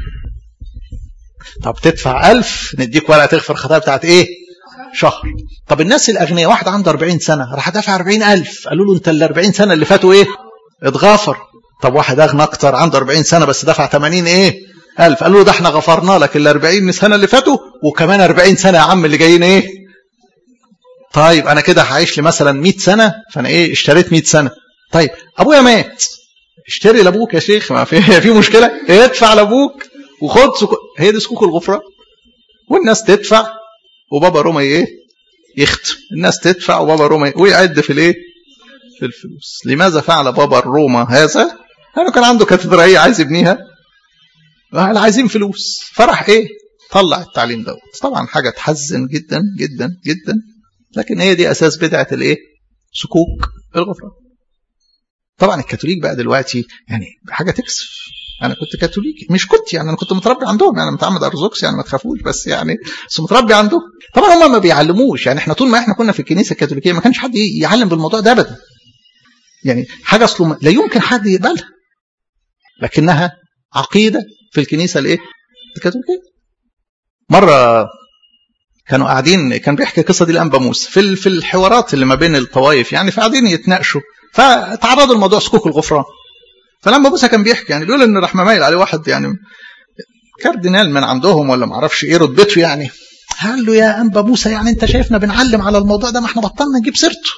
طب تدفع ألف نديك ورقة تغفر خطايا بتاعت إيه شهر طب الناس الأغنياء واحد عنده 40 سنة راح دافع 40 ألف قالوا له أنت ال 40 سنة اللي فاتوا إيه اتغافر طب واحد أغنى أكتر عنده 40 سنة بس دفع 80 إيه ألف قالوا له ده احنا غفرنا لك ال 40 سنة اللي فاتوا وكمان 40 سنة يا عم اللي جايين إيه طيب أنا كده هعيش لي مثلا 100 سنة فأنا إيه اشتريت 100 سنة طيب أبويا مات اشتري لأبوك يا شيخ ما في في مشكلة ادفع لأبوك وخد سكو... هي دي سكوك الغفران والناس تدفع وبابا روما ايه يختم الناس تدفع وبابا روما ويعد في الايه في الفلوس لماذا فعل بابا الروما هذا لانه كان عنده كاتدرائيه عايز يبنيها عايزين فلوس فرح ايه طلع التعليم دوت طبعا حاجه تحزن جدا جدا جدا لكن هي دي اساس بدعه الايه سكوك الغفران طبعا الكاثوليك بقى دلوقتي يعني حاجه تكسف انا كنت كاثوليكي مش كنت يعني انا كنت متربي عندهم يعني متعمد ارثوذكس يعني ما تخافوش بس يعني بس متربي عندهم طبعا هم ما بيعلموش يعني احنا طول ما احنا كنا في الكنيسه الكاثوليكيه ما كانش حد يعلم بالموضوع ده ابدا يعني حاجه اصله لا يمكن حد يقبلها لكنها عقيده في الكنيسه الايه الكاثوليكيه مره كانوا قاعدين كان بيحكي القصه دي لانبا موسى في في الحوارات اللي ما بين الطوائف يعني فقاعدين يتناقشوا فتعرضوا لموضوع سكوك الغفران فلما موسى كان بيحكي يعني بيقول ان راح مايل عليه واحد يعني كاردينال من عندهم ولا ما اعرفش ايه رتبته يعني قال له يا انبا موسى يعني انت شايفنا بنعلم على الموضوع ده ما احنا بطلنا نجيب سيرته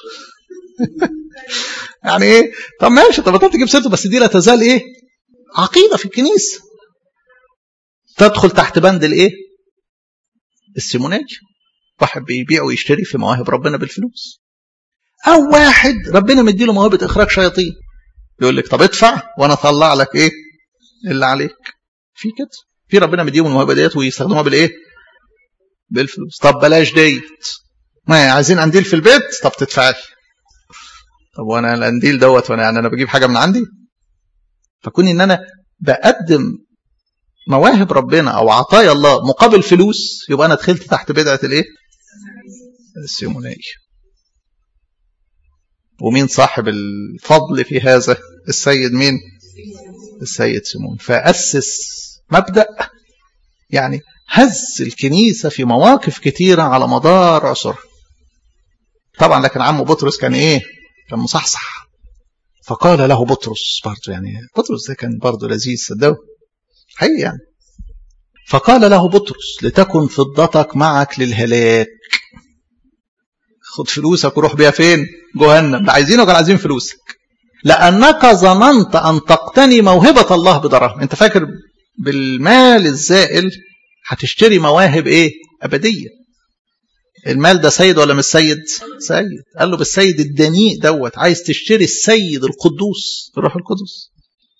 يعني ايه طب ماشي انت بطلت تجيب سيرته بس دي لا تزال ايه عقيده في الكنيسه تدخل تحت بند الايه السيمونيه واحد بيبيع ويشتري في مواهب ربنا بالفلوس او واحد ربنا مديله موهبه اخراج شياطين يقول لك طب ادفع وانا اطلع لك ايه اللي عليك في كده في ربنا مديهم الموهبه ديت ويستخدموها بالايه بالفلوس طب بلاش ديت ما عايزين قنديل في البيت طب تدفعي طب وانا القنديل دوت وانا يعني انا بجيب حاجه من عندي فكون ان انا بقدم مواهب ربنا او عطايا الله مقابل فلوس يبقى انا دخلت تحت بدعه الايه السيمونيه ومين صاحب الفضل في هذا السيد مين السيد سيمون فأسس مبدأ يعني هز الكنيسة في مواقف كتيرة على مدار عصرها طبعا لكن عمه بطرس كان ايه كان مصحصح فقال له بطرس برضه يعني بطرس ده كان برضه لذيذ صدقوا حقيقي يعني فقال له بطرس لتكن فضتك معك للهلاك خد فلوسك وروح بيها فين جهنم لا عايزينه كانوا عايزين فلوسك لأنك ظننت أن تقتني موهبة الله بدراهم أنت فاكر بالمال الزائل هتشتري مواهب ايه أبدية المال ده سيد ولا مش سيد سيد قال له بالسيد الدنيء دوت عايز تشتري السيد القدوس الروح القدس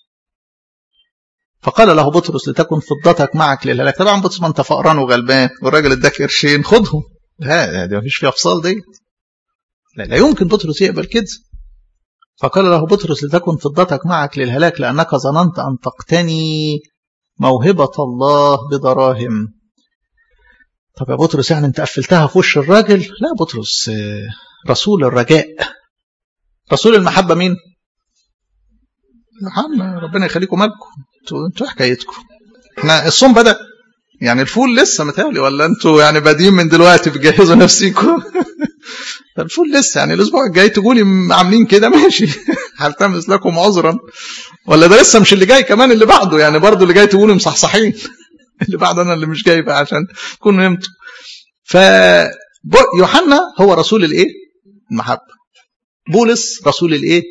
فقال له بطرس لتكن فضتك معك للهلاك طبعا بطرس ما انت فقران وغلبان والراجل اداك قرشين خدهم لا دي ما فيش فيها افصال دي لا, لا يمكن بطرس يقبل كده فقال له بطرس لتكن فضتك معك للهلاك لأنك ظننت أن تقتني موهبة الله بدراهم طب يا بطرس يعني انت قفلتها في وش الراجل لا بطرس رسول الرجاء رسول المحبة مين محمد ربنا يخليكم مالكم انتوا انتوا حكايتكم احنا الصوم بدأ يعني الفول لسه متهيألي ولا انتوا يعني بادئين من دلوقتي بتجهزوا نفسيكم الفول لسه يعني الاسبوع الجاي تقولي عاملين كده ماشي هلتمس لكم عذرا ولا ده لسه مش اللي جاي كمان اللي بعده يعني برضه اللي جاي تقولي مصحصحين اللي بعده انا اللي مش جاي بقى عشان تكونوا نمتوا ف يوحنا هو رسول الايه المحبه بولس رسول الايه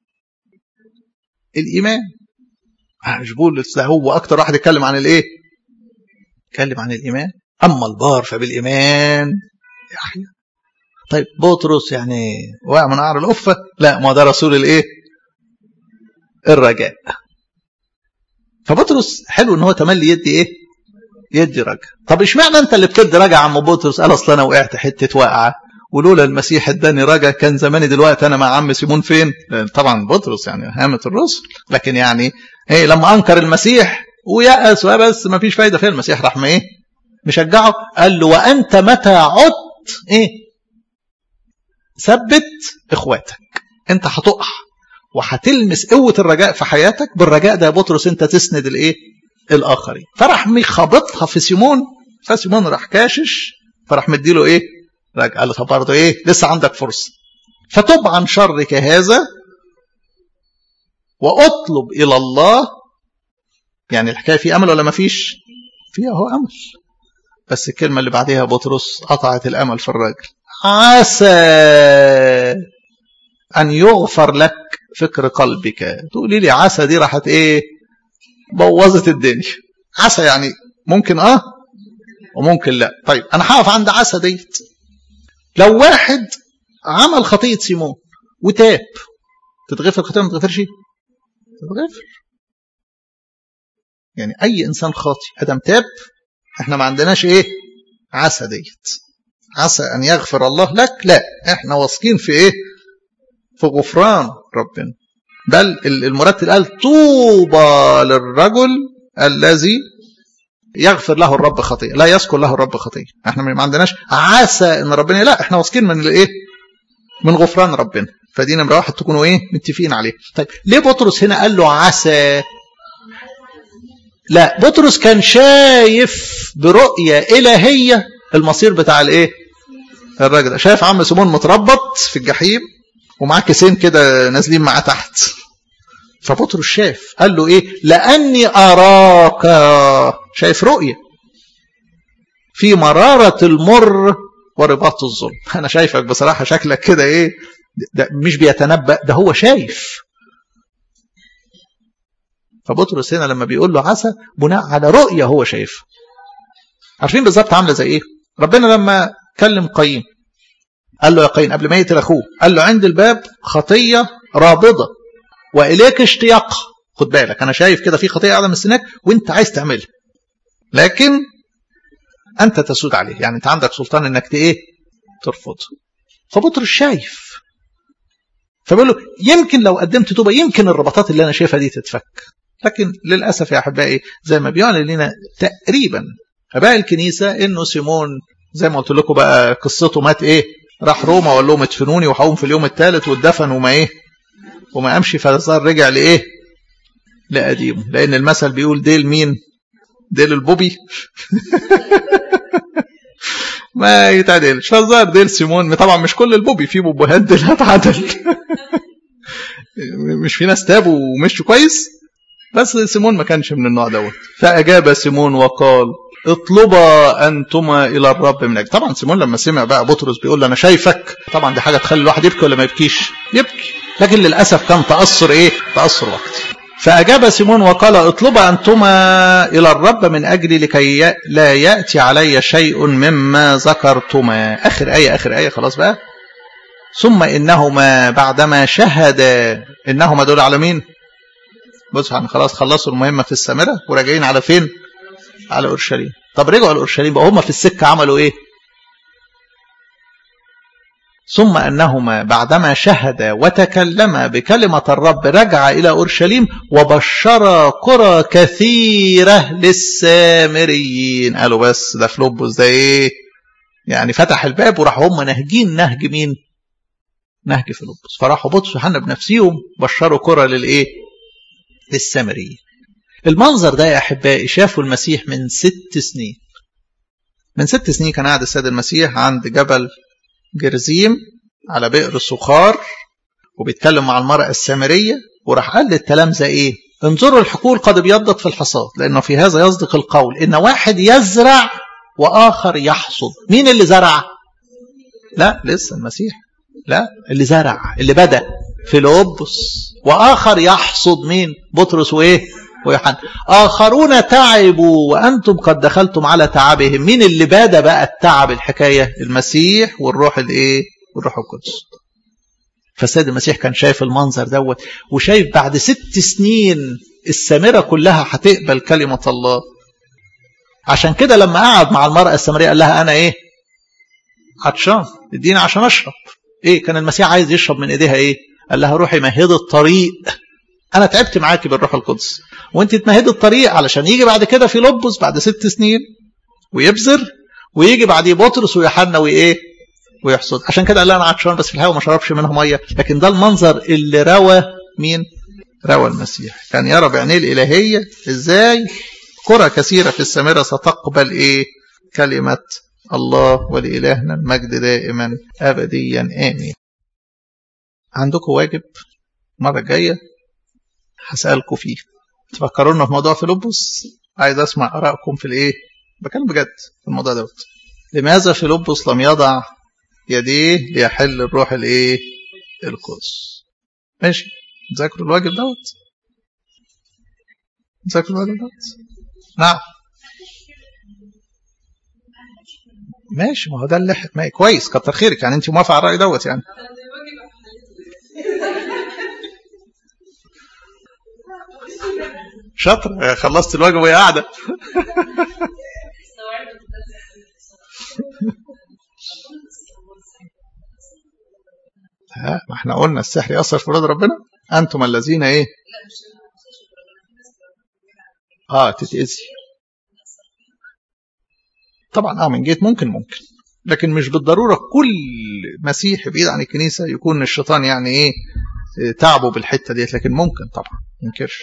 الايمان مش بولس ده هو اكتر واحد يتكلم عن الايه يتكلم عن الايمان اما البار فبالايمان يحيى طيب بطرس يعني وقع من قعر القفه لا ما ده رسول الايه الرجاء فبطرس حلو ان هو تملي يدي ايه يدي رجاء طب اشمعنى انت اللي بتدي رجاء عم بطرس قال اصل انا وقعت حته واقعه ولولا المسيح اداني رجاء كان زماني دلوقتي انا مع عم سيمون فين طبعا بطرس يعني هامه الرسل لكن يعني ايه لما انكر المسيح ويأس بس ما فيش فايده فيه المسيح راح ما ايه مشجعه قال له وانت متى عدت ايه ثبت اخواتك انت هتقع وهتلمس قوه الرجاء في حياتك بالرجاء ده يا بطرس انت تسند الايه الاخرين فراح مخبطها في سيمون فسيمون راح كاشش فراح مديله ايه قال له طب برضه ايه لسه عندك فرصه فتب عن شرك هذا واطلب الى الله يعني الحكايه في امل ولا ما فيش فيها هو امل بس الكلمه اللي بعديها بطرس قطعت الامل في الراجل عسى ان يغفر لك فكر قلبك تقولي لي عسى دي راحت ايه بوظت الدنيا عسى يعني ممكن اه وممكن لا طيب انا هقف عند عسى ديت لو واحد عمل خطية سيمون وتاب تتغفر الخطية ما تتغفرش تتغفر يعني اي انسان خاطي ادم تاب احنا ما عندناش ايه عسى ديت عسى ان يغفر الله لك لا احنا واثقين في ايه في غفران ربنا بل المرتل قال طوبى للرجل الذي يغفر له الرب خطيئه لا يذكر له الرب خطيئه احنا ما عندناش عسى ان ربنا لا احنا واثقين من الايه من غفران ربنا فدي نمره واحد تكونوا ايه متفقين عليه طيب ليه بطرس هنا قال له عسى لا بطرس كان شايف برؤيه الهيه المصير بتاع الايه الراجل شايف عم سيمون متربط في الجحيم ومعاه كيسين كده نازلين معاه تحت فبطرس شاف قال له ايه لاني اراك شايف رؤيه في مراره المر ورباط الظلم انا شايفك بصراحه شكلك كده ايه ده مش بيتنبأ ده هو شايف فبطرس هنا لما بيقول له عسى بناء على رؤيه هو شايفها عارفين بالظبط عامله زي ايه ربنا لما كلم قايين قال له يا قايين قبل ما يقتل اخوه قال له عند الباب خطيه رابضه واليك اشتياق خد بالك انا شايف كده في خطيه قاعده مستناك وانت عايز تعملها لكن انت تسود عليه يعني انت عندك سلطان انك ايه ترفضه فبطرس شايف فبقول له يمكن لو قدمت توبه يمكن الربطات اللي انا شايفها دي تتفك لكن للاسف يا احبائي زي ما بيعلن لنا تقريبا اباء الكنيسه انه سيمون زي ما قلت لكم بقى قصته مات ايه راح روما وقال لهم ادفنوني وهقوم في اليوم الثالث واتدفن وما ايه وما امشي فالظاهر رجع لايه لقديمه لان المثل بيقول ديل مين ديل البوبي ما يتعدلش فالظاهر ديل سيمون طبعا مش كل البوبي في بوبوهات ديلات عدل مش في ناس تابوا ومشوا كويس بس سيمون ما كانش من النوع دوت فاجاب سيمون وقال اطلبا انتما الى الرب من اجل طبعا سيمون لما سمع بقى بطرس بيقول له انا شايفك طبعا دي حاجه تخلي الواحد يبكي ولا ما يبكيش يبكي لكن للاسف كان تاثر ايه تاثر وقتي فاجاب سيمون وقال اطلبا انتما الى الرب من اجلي لكي لا ياتي علي شيء مما ذكرتما اخر ايه اخر ايه خلاص بقى ثم انهما بعدما شهدا انهما دول على مين بص يعني خلاص خلصوا المهمه في السامره وراجعين على فين على اورشليم طب رجعوا لاورشليم بقى هم في السكه عملوا ايه ثم انهما بعدما شهدا وتكلما بكلمه الرب رجع الى اورشليم وبشر قرى كثيره للسامريين قالوا بس ده فلوبوس ده ايه يعني فتح الباب وراحوا هم ناهجين نهج مين نهج فيلبس فراحوا بطرس وحنا بنفسهم بشروا قرى للايه للسامريين المنظر ده يا احبائي شافوا المسيح من ست سنين من ست سنين كان قاعد السيد المسيح عند جبل جرزيم على بئر سخار وبيتكلم مع المرأة السامرية وراح قال للتلامذة ايه انظروا الحقول قد ابيضت في الحصاد لانه في هذا يصدق القول ان واحد يزرع واخر يحصد مين اللي زرع لا لسه المسيح لا اللي زرع اللي بدا فيلبس واخر يحصد مين بطرس وايه ويوحنا آخرون تعبوا وأنتم قد دخلتم على تعبهم مين اللي بدا بقى التعب الحكاية المسيح والروح الايه والروح القدس فالسيد المسيح كان شايف المنظر دوت وشايف بعد ست سنين السامرة كلها هتقبل كلمة الله عشان كده لما قعد مع المرأة السامرية قال لها أنا إيه عطشان اديني عشان أشرب إيه كان المسيح عايز يشرب من إيديها إيه قال لها روحي مهد الطريق أنا تعبت معاكي بالروح القدس وانت تمهدي الطريق علشان يجي بعد كده في لبس بعد ست سنين ويبذر ويجي بعديه بطرس ويوحنا وايه ويحصد عشان كده قال لها انا عطشان بس في الهواء ما شربش منها ميه لكن ده المنظر اللي روى مين روى المسيح كان يرى بعينيه الالهيه ازاي قرى كثيره في السامره ستقبل ايه كلمه الله ولإلهنا المجد دائما أبديا آمين عندكم واجب المرة الجاية هسألكم فيه تفكرونا في موضوع فيلبس عايز اسمع ارائكم في الايه بكلم بجد في الموضوع دوت لماذا فيلبس لم يضع يديه ليحل الروح الايه القدس ماشي ذاكروا الواجب دوت ذاكروا الواجب دوت نعم ماشي ما هو ده اللي ما كويس كتر خيرك يعني انت موافقه على الراي دوت يعني شاطر خلصت الواجب وهي قاعده ها ما احنا قلنا السحر يأثر في ولاد ربنا انتم الذين ايه اه تتأذي طبعا اه من جيت ممكن ممكن لكن مش بالضروره كل مسيحي بعيد عن الكنيسه يكون الشيطان يعني ايه تعبه بالحته ديت لكن ممكن طبعا ما ينكرش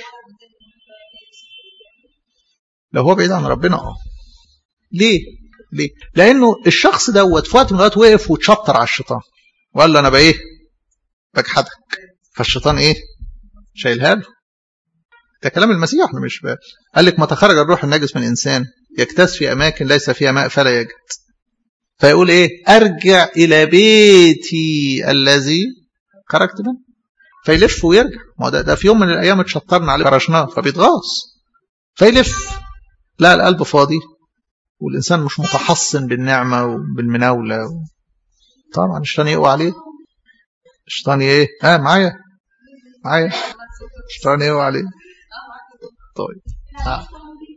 لو هو بعيد عن ربنا اه ليه ليه لانه الشخص دوت في وقت من الاوقات وقف وتشطر على الشيطان وقال له انا بايه بجحدك فالشيطان ايه شايلها له ده كلام المسيح احنا مش بقى. قال لك ما تخرج الروح النجس من انسان يكتس في اماكن ليس فيها ماء فلا يجد فيقول ايه ارجع الى بيتي الذي خرجت منه فيلف ويرجع ما ده, ده في يوم من الايام اتشطرنا عليه فرشناه فبيتغاظ فيلف لا القلب فاضي والإنسان مش متحصن بالنعمة وبالمناولة طبعا الشيطان يقوى عليه الشيطان ايه اه معايا معايا الشيطان يقوى عليه طيب آه.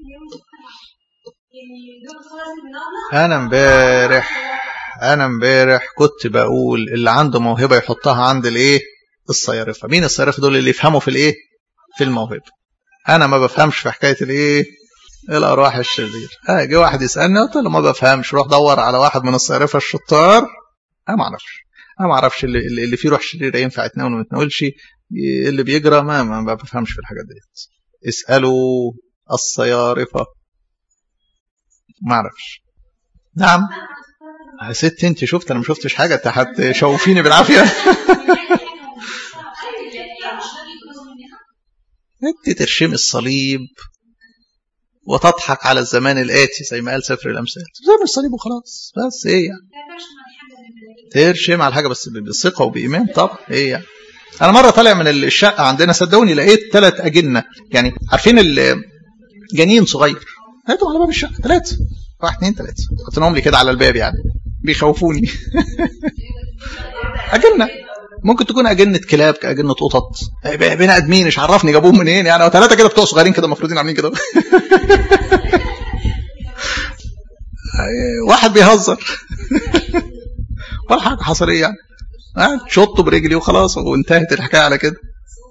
انا امبارح انا امبارح كنت بقول اللي عنده موهبه يحطها عند الايه الصيارفه مين الصيارفه دول اللي يفهموا في الايه في الموهبه انا ما بفهمش في حكايه الايه الارواح الشرير اه جه واحد يسالني قلت له ما بفهمش روح دور على واحد من الصيارفه الشطار انا ما اعرفش انا ما اعرفش اللي, اللي فيه روح شريره ينفع يتناول وما يتناولش اللي بيجرى ما ما بفهمش في الحاجات ديت اسالوا الصيارفه ما اعرفش نعم يا ست انت شفت انا ما شفتش حاجه انت هتشوفيني بالعافيه انت ترشمي الصليب وتضحك على الزمان الآتي زي ما قال سفر الأمثال زي الصليب وخلاص بس ايه يعني ترشم على حاجة بس بثقة وبإيمان طبعا ايه يعني أنا مرة طالع من الشقة عندنا صدقوني لقيت ثلاث أجنة يعني عارفين الجنين صغير لقيتهم على باب الشقة ثلاثة واحد اثنين ثلاثة حطيناهم لي كده على الباب يعني بيخوفوني أجنة ممكن تكون أجنة كلاب أجنة قطط بني آدمين مش عرفني جابوهم منين يعني أو ثلاثة كده بتوع صغيرين كده المفروضين عاملين كده واحد بيهزر ولا حاجة حصل ايه يعني شطه برجلي وخلاص وانتهت الحكاية على كده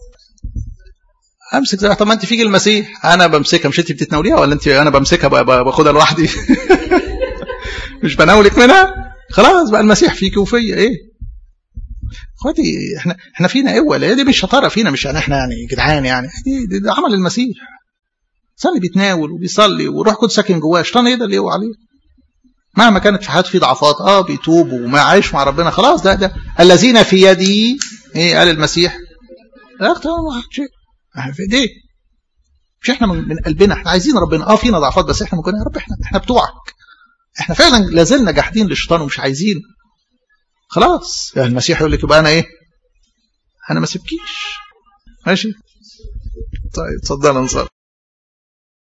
امسك زي طب ما انت فيك المسيح انا بمسكها مش انت بتتناوليها ولا انت انا بمسكها باخدها لوحدي مش بناولك منها خلاص بقى المسيح فيك وفيا ايه اخواتي احنا احنا فينا قوه لا دي مش شطاره فينا مش يعني احنا يعني جدعان يعني دي, دي, دي عمل المسيح صلي بيتناول وبيصلي وروح كنت ساكن جواه شيطان يقدر اللي هو عليه مهما كانت في حياته في ضعفات اه بيتوب وما عايش مع ربنا خلاص ده ده الذين في يدي ايه قال المسيح لا شيء في ايديه مش احنا من قلبنا احنا عايزين ربنا اه فينا ضعفات بس احنا ممكن يا رب احنا احنا بتوعك احنا فعلا لازلنا جاحدين للشيطان ومش عايزين خلاص يعني المسيح يقول لك يبقى انا ايه انا ما سيبكيش ماشي طيب اتفضل انصر